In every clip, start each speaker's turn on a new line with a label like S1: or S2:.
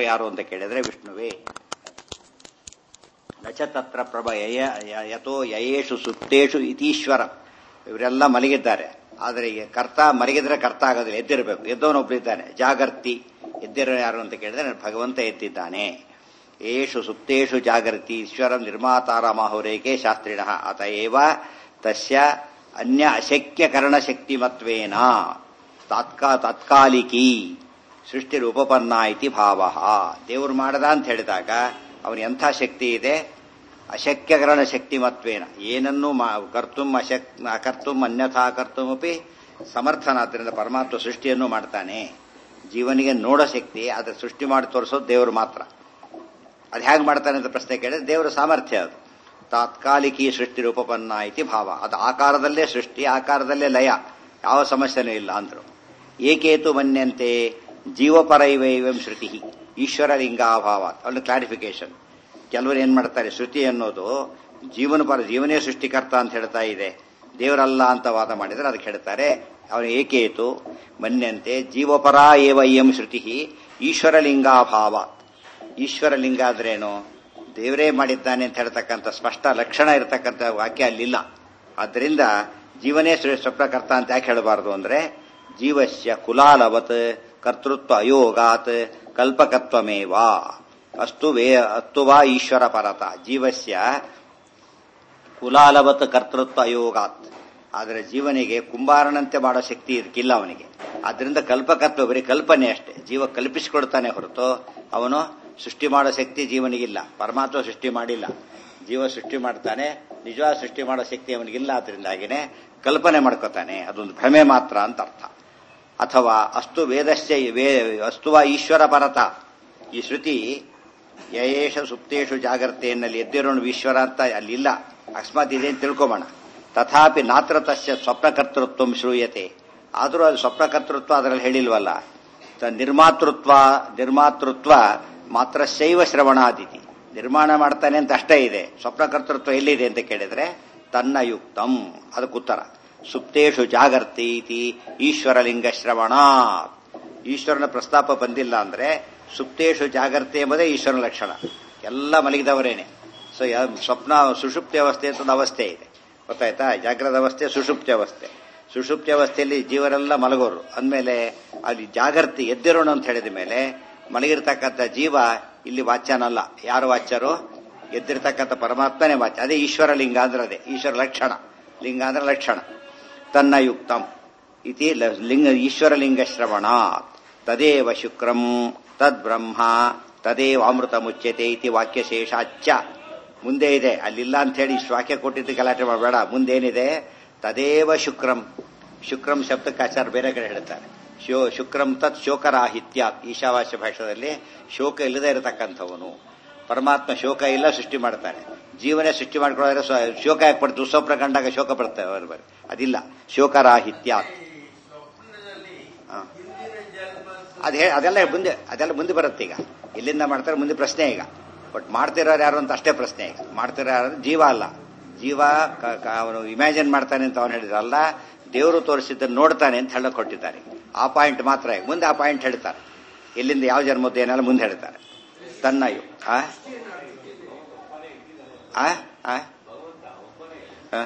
S1: ಯಾರು ಅಂತ ಕೇಳಿದ್ರೆ ವಿಷ್ಣುವೇ ನಚ ತತ್ರ ಪ್ರಭ ಯಯ ಯ- ಯಥೋ ಯಯೇಷು ಸುಪ್ತೇಷು ಇತೀಶ್ವರ ಇವರೆಲ್ಲ ಮಲಗಿದ್ದಾರೆ ಆದರೆ ಈ ಕರ್ತ ಮಲಗಿದ್ರೆ ಕರ್ತ ಆಗೋದಿಲ್ಲ ಎದ್ದಿರಬೇಕು ಎದ್ದವನೊಬ್ಬರಿದ್ದಾನೆ ಜಾಗರ್ತಿ ಎದ್ದಿರೋ ಯಾರು ಅಂತ ಕೇಳಿದ್ರೆ ಭಗವಂತ ಎದ್ದಿದ್ದಾನೆ ಏಷು ಸುಪ್ತೇಷು ಜಾಗರ್ತಿ ಈಶ್ವರ ನಿರ್ಮಾತಾರ ಮಾಹುರೇಕೆ ಶಾಸ್ತ್ರಿಣ ಅತಏವ ತಸ್ಯ ಅನ್ಯ ಅಶಕ್ಯ ಕರಣಶಕ್ತಿಮತ್ವೇನ ತಾತ್ಕಾ ತಾತ್ಕಾಲಿಕಿ ಸೃಷ್ಟಿ ಉಪಪನ್ನ ಇತಿ ಭಾವ ದೇವರು ಮಾಡದ ಅಂತ ಹೇಳಿದಾಗ ಅವನ ಎಂಥ ಶಕ್ತಿ ಇದೆ ಅಶಕ್ಯಕರಣ ಶಕ್ತಿ ಮತ್ವೇನ ಏನನ್ನೂ ಕರ್ತುಂ ಅಶಕ್ ಅಕರ್ತುಂ ಅನ್ಯಥಾ ಕರ್ತುಮಪಿ ಸಮರ್ಥನಾದ್ರಿಂದ ಪರಮಾತ್ಮ ಸೃಷ್ಟಿಯನ್ನು ಮಾಡ್ತಾನೆ ಜೀವನಿಗೆ ನೋಡೋ ಶಕ್ತಿ ಆದರೆ ಸೃಷ್ಟಿ ಮಾಡಿ ತೋರಿಸೋದು ದೇವರು ಮಾತ್ರ ಅದು ಹೇಗೆ ಮಾಡ್ತಾನೆ ಅಂತ ಪ್ರಶ್ನೆ ಕೇಳಿದ್ರೆ ದೇವರ ಸಾಮರ್ಥ್ಯ ಅದು ತಾತ್ಕಾಲಿಕಿ ಸೃಷ್ಟಿ ರೂಪಪನ್ನ ಇತಿ ಭಾವ ಅದು ಆಕಾರದಲ್ಲೇ ಸೃಷ್ಟಿ ಆಕಾರದಲ್ಲೇ ಲಯ ಯಾವ ಸಮಸ್ಯೆನೂ ಇಲ್ಲ ಅಂದ್ರು ಏಕೇತು ಮನ್ಯಂತೆ ಜೀವಪರೈವೈವಂ ಶ್ರುತಿ ಈಶ್ವರ ಲಿಂಗಾಭಾವ ಅಲ್ಲಿ ಕ್ಲಾರಿಫಿಕೇಶನ್ ಕೆಲವರು ಏನ್ ಮಾಡ್ತಾರೆ ಶ್ರುತಿ ಅನ್ನೋದು ಜೀವನ ಪರ ಜೀವನೇ ಸೃಷ್ಟಿಕರ್ತ ಅಂತ ಹೇಳ್ತಾ ಇದೆ ದೇವರಲ್ಲ ಅಂತ ವಾದ ಮಾಡಿದ್ರೆ ಅದಕ್ಕೆ ಹೇಳ್ತಾರೆ ಅವನು ಏಕೇತು ಮನ್ಯಂತೆ ಜೀವಪರ ಏವ ಇಯಂ ಶ್ರುತಿ ಈಶ್ವರ ಲಿಂಗಾಭಾವ ಈಶ್ವರ ಲಿಂಗ ಆದ್ರೇನು ದೇವರೇ ಮಾಡಿದ್ದಾನೆ ಅಂತ ಹೇಳ್ತಕ್ಕಂಥ ಸ್ಪಷ್ಟ ಲಕ್ಷಣ ಇರತಕ್ಕಂಥ ವಾಕ್ಯ ಅಲ್ಲಿಲ್ಲ ಆದ್ದರಿಂದ ಜೀವನೇ ಸೃ- ಸ್ವಪ್ನಕರ್ತ ಅಂತ ಯಾಕೆ ಹೇಳಬಾರದು ಅಂದ್ರೆ ಜೀವಸ್ಯ ಕುಲಾಲವತ್ ಕರ್ತೃತ್ವ ಅಯೋಗಾತ್ ಕಲ್ಪಕತ್ವಮೇವ ಅಸ್ತು ವೇ ಅಸ್ತು ವಾ ಈಶ್ವರ ಪರತ ಜೀವಸ್ಯ ಕುಲಾಲವತ್ ಕರ್ತೃತ್ವ ಅಯೋಗಾತ್ ಆದರೆ ಜೀವನಿಗೆ ಕುಂಬಾರನಂತೆ ಮಾಡೋ ಶಕ್ತಿ ಇದಕ್ಕಿಲ್ಲ ಅವನಿಗೆ ಆದ್ರಿಂದ ಕಲ್ಪಕತ್ವ ಬರೀ ಕಲ್ಪನೆ ಅಷ್ಟೇ ಜೀವ ಕಲ್ಪಿಸಿಕೊಡ್ತಾನೆ ಹೊರತು ಅವನು ಸೃಷ್ಟಿ ಮಾಡೋ ಶಕ್ತಿ ಜೀವನಿಗಿಲ್ಲ ಪರಮಾತ್ಮ ಸೃಷ್ಟಿ ಮಾಡಿಲ್ಲ ಜೀವ ಸೃಷ್ಟಿ ಮಾಡ್ತಾನೆ ನಿಜವಾದ ಸೃಷ್ಟಿ ಮಾಡೋ ಶಕ್ತಿ ಅವನಿಗಿಲ್ಲ ಆದ್ರಿಂದಾಗಿನೇ ಕಲ್ಪನೆ ಮಾಡ್ಕೋತಾನೆ ಅದೊಂದು ಭ್ರಮೆ ಮಾತ್ರ ಅಂತ ಅರ್ಥ ಅಥವಾ ಅಸ್ತು ವೇದಸ್ಯ ವೇ ಅಸ್ತುವ ಈಶ್ವರ ಪರತ ಈ ಶ್ರುತಿ ಯಯೇಷ ಸುಪ್ತೇಷು ಜಾಗರ್ತೆಯಲ್ಲಿ ಎದ್ದಿರೋನು ಈಶ್ವರ ಅಂತ ಅಲ್ಲಿಲ್ಲ ಅಕಸ್ಮಾತ್ ಇದೆ ಅಂತ ತಿಳ್ಕೊಬೋಣ ತಥಾಪಿ ನಾತ್ರ ತಸ್ಯ ಸ್ವಪ್ನಕರ್ತೃತ್ವ ಶ್ರೂಯತೆ ಆದರೂ ಅದು ಸ್ವಪ್ನಕರ್ತೃತ್ವ ಅದರಲ್ಲಿ ಹೇಳಿಲ್ವಲ್ಲ ತ- ನಿರ್ಮಾತೃತ್ವ ನಿರ್ಮಾತೃತ್ವ ಮಾತ್ರ ಶೈವ ಶ್ರವಣಾದಿತಿ ನಿರ್ಮಾಣ ಮಾಡ್ತಾನೆ ಅಂತ ಅಷ್ಟೇ ಇದೆ ಸ್ವಪ್ನಕರ್ತೃತ್ವ ಎಲ್ಲಿದೆ ಅಂತ ಕೇಳಿದ್ರೆ ತನ್ನ ಯುಕ್ತಂ ಅದಕ್ಕೆ ಉತ್ತರ ಸುಪ್ತೇಷು ಜಾಗರ್ತಿ ಇತಿ ಈಶ್ವರಲಿಂಗ ಶ್ರವಣ ಈಶ್ವರನ ಪ್ರಸ್ತಾಪ ಬಂದಿಲ್ಲ ಅಂದ್ರೆ ಸುಪ್ತೇಷು ಜಾಗರ್ತಿ ಎಂಬುದೇ ಈಶ್ವರನ ಲಕ್ಷಣ ಎಲ್ಲ ಮಲಗಿದವರೇನೆ ಸೊ ಯಾ- ಸ್ವಪ್ನ ಸುಷುಪ್ತಿ ಅವಸ್ಥೆ ಅಂತ ಒಂದು ಅವಸ್ಥೆ ಇದೆ ಗೊತ್ತಾಯ್ತಾ ಜಾಗ್ರದ ಅವಸ್ಥೆ ಸುಷುಪ್ತಿ ಅವಸ್ಥೆ ಸುಷುಪ್ತಿ ಅವಸ್ಥೆಯಲ್ಲಿ ಜೀವರೆಲ್ಲ ಮಲಗೋರು ಅಂದಮೇಲೆ ಅಲ್ಲಿ ಜಾಗೃತಿ ಎದ್ದಿರೋಣ ಅಂತ ಹೇಳಿದ ಮೇಲೆ ಮಲಗಿರ್ತಕ್ಕಂಥ ಜೀವ ಇಲ್ಲಿ ವಾಚ್ಯನಲ್ಲ ಯಾರು ವಾಚ್ಯರು ಎದ್ದಿರ್ತಕ್ಕಂಥ ಪರಮಾತ್ಮನೇ ವಾಚ್ಯ ಅದೇ ಈಶ್ವರ ಲಿಂಗ ಅಂದ್ರೆ ಅದೇ ಈಶ್ವರ ಲಕ್ಷಣ ಲಿಂಗ ಅಂದ್ರೆ ಲಕ್ಷಣ ತನ್ನ ಯುಕ್ತಂ ಇತಿ ಲ- ಲಿಂಗ ಈಶ್ವರ ಲಿಂಗ ಶ್ರವಣ ತದೇವ ಶುಕ್ರಂ ತದ್ಬ್ರಹ್ಮ ತದೇವ ಅಮೃತ ಮುಚ್ಯತೆ ಇತಿ ವಾಕ್ಯಶೇಷಾಚ್ಚ ಮುಂದೆ ಇದೆ ಅಲ್ಲಿಲ್ಲ ಅಂತ ಹೇಳಿ ಇಷ್ಟು ವಾಕ್ಯ ಕೊಟ್ಟಿದ್ದು ಗಲಾಟೆ ಮಾಡಬೇಡ ಮುಂದೇನಿದೆ ತದೇವ ಶುಕ್ರಂ ಶುಕ್ರಂ ಶಬ್ದಕ್ಕೆ ಆಚಾರ ಬೇರೆ ಕಡೆ ಹೇಳ್ತಾರೆ ಶೋ ಶುಕ್ರಂ ತತ್ ಶೋಕರಾಹಿತ್ಯ ಈಶಾವಾಸ್ಯ ಭಾಷೆಯಲ್ಲಿ ಶೋಕ ಇಲ್ಲದೆ ಇರತಕ್ಕಂಥವನು ಪರಮಾತ್ಮ ಶೋಕ ಇಲ್ಲ ಸೃಷ್ಟಿ ಮಾಡ್ತಾನೆ ಜೀವನೇ ಸೃಷ್ಟಿ ಮಾಡ್ಕೊಳ್ಳೋದ್ರೆ ಸ್ವ- ಶೋಕ ಯಾಕೆ ಪಡ್ತು ದುಸ್ವಪ್ನ ಕಂಡಾಗ ಶೋಕ ಪಡ್ತೇವೆ ಅವ್ರ ಬಗ್ಗೆ ಅದಿಲ್ಲ ಶೋಕರಾಹಿತ್ಯ ಹಾ. ಅದ್ ಹೇ ಅದೆಲ್ಲ ಮುಂದೆ ಅದೆಲ್ಲ ಮುಂದೆ ಬರುತ್ತೆ ಈಗ ಎಲ್ಲಿಂದ ಮಾಡ್ತಾರೆ ಮುಂದೆ ಪ್ರಶ್ನೆ ಈಗ ಬಟ್ ಮಾಡ್ತಿರೋರು ಯಾರು ಅಂತ ಅಷ್ಟೇ ಪ್ರಶ್ನೆ ಈಗ ಮಾಡ್ತಿರೋ ಯಾರು ಅಂದ್ರೆ ಜೀವ ಅಲ್ಲ ಜೀವ ಕ- ಕ- ಅವನು ಇಮ್ಯಾಜಿನ್ ಮಾಡ್ತಾನೆ ಅಂತ ಅವನು ಹೇಳಿದ್ರಲ್ಲ ದೇವರು ತೋರಿಸಿದ್ದನ್ನು ನೋಡ್ತಾನೆ ಅಂತ ಹೇಳಕ್ ಕೊಟ್ಟಿದ್ದಾರೆ ಆ ಪಾಯಿಂಟ್ ಮಾತ್ರ ಈಗ ಮುಂದೆ ಆ ಪಾಯಿಂಟ್ ಹೇಳ್ತಾರೆ ಎಲ್ಲಿಂದ ಯಾವ ಜನ್ಮದ್ದು ಏನೆಲ್ಲ ಮುಂದೆ ಹೇಳ್ತಾರೆ ತನ್ನ ಯು ಆ ಆ? ಆ? ಆ?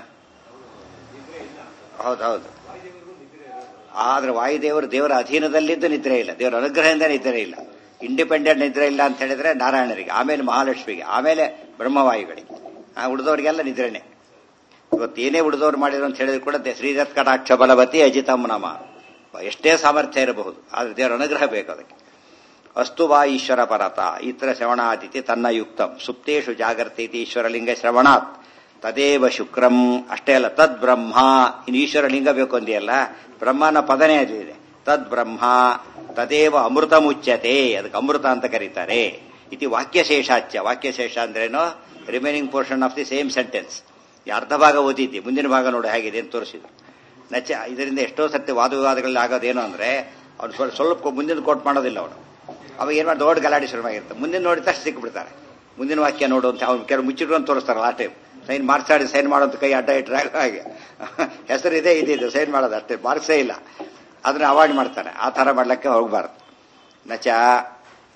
S1: ಹೌದೌದು ಆದ್ರೆ ವಾಯುದೇವರು ದೇವರ ಅಧೀನದಲ್ಲಿದ್ದು ನಿದ್ರೆ ಇಲ್ಲ ದೇವರ ಅನುಗ್ರಹದಿಂದ ನಿದ್ರೆ ಇಲ್ಲ ಇಂಡಿಪೆಂಡೆಂಟ್ ನಿದ್ರೆ ಇಲ್ಲ ಅಂತ ಹೇಳಿದ್ರೆ ನಾರಾಯಣರಿಗೆ ಆಮೇಲೆ ಮಹಾಲಕ್ಷ್ಮಿಗೆ ಆಮೇಲೆ ಬ್ರಹ್ಮವಾಯುಗಳಿಗೆ ಆ ಉಳಿದವರಿಗೆಲ್ಲ ನಿದ್ರೆನೆ ಇವತ್ತೇನೇ ಉಳಿದವ್ರು ಮಾಡಿದ್ರು ಅಂತ ಹೇಳಿದ್ರು ಕೂಡ ದೆ- ಶ್ರೀದತ್ ಕಟಾಕ್ಷ ಬಲವತಿ ಅಜಿತಂ ನಮ ಎಷ್ಟೇ ಸಾಮರ್ಥ್ಯ ಇರಬಹುದು ಆದ್ರೆ ದೇವರ ಅನುಗ್ರಹ ಬೇಕು ಅದಕ್ಕೆ ಅಸ್ತು ವಾ ಈಶ್ವರ ಪರತ ಇತರ ಶ್ರವಣಾದಿತಿ ತನ್ನ ಯುಕ್ತಂ ಸುಪ್ತೇಷು ಜಾಗರ್ತಿ ಇತಿ ಈಶ್ವರಲಿಂಗ ಶ್ರವಣಾತ್ ತದೇವ ಶುಕ್ರಂ ಅಷ್ಟೇ ಅಲ್ಲ ತದ್ ಬ್ರಹ್ಮ ಇನ್ನು ಈಶ್ವರ ಲಿಂಗ ಬೇಕು ಅಂದಿಯಲ್ಲ ಬ್ರಹ್ಮನ ಪದನೇ ಅದಿದೆ ತದ್ ಬ್ರಹ್ಮ ತದೇವ ಅಮೃತ ಮುಚ್ಯತೆ ಅದಕ್ಕೆ ಅಮೃತ ಅಂತ ಕರೀತಾರೆ ಇತಿ ವಾಕ್ಯಶೇಷಾಚ್ಯ ವಾಕ್ಯಶೇಷ ಅಂದ್ರೇನು remaining portion of the same sentence ಈ ಅರ್ಧ ಭಾಗ ಓದಿದ್ದಿ ಮುಂದಿನ ಭಾಗ ನೋಡಿ ಹೇಗಿದೆ ಅಂತ ತೋರಿಸಿದ್ರು ನಚ ಇದರಿಂದ ಎಷ್ಟೋ ಸತ್ಯ ವಾದವಿವಾದಗಳಲ್ಲಿ ಆಗೋದೇನು ಅಂದ್ರೆ ಅವ್ನು ಸ್ವಲ್ಪ ಸ್ವಲ್ಪ ಮುಂದಿನ ಕೋಟ್ ಮಾಡೋದಿಲ್ಲ ಅವನು ಅವಾಗ ಏನ್ ಮಾಡಿ ದೊಡ್ಡ ಗಲಾಟೆ ಶುರುವಾಗಿರುತ್ತೆ ಮುಂದಿನ ನೋಡಿ ತಕ್ಷಣ ಸಿಕ್ಬಿಡ್ತಾರೆ ಮುಂದಿನ ವಾಕ್ಯ ನೋಡು ಅಂತ ಅವ್ನು ಕೆಲವು ಮುಚ್ಚಿಟ್ಕೊಂಡು ತೋರಿಸ್ತಾರೆ ಲಾಸ್ಟ್ ಟೈಮ್ ಸೈನ್ ಮಾರ್ಕ್ಸಾಡಿ ಸೈನ್ ಮಾಡೋಂತ ಕೈ ಅಡ್ಡ ಇಟ್ಟರೆ ಹಾಗೆ ಹೆಸರು ಇದೆ ಇದಿದೆ ಸೈನ್ ಮಾಡೋದು ಅಷ್ಟೇ ಮಾರ್ಕ್ಸೇ ಇಲ್ಲ ಅದನ್ನ ಅವಾಯ್ಡ್ ಮಾಡ್ತಾನೆ ಆ ಥರ ಮಾಡ್ಲಿಕ್ಕೆ ಹೋಗಬಾರ್ದು ನಚ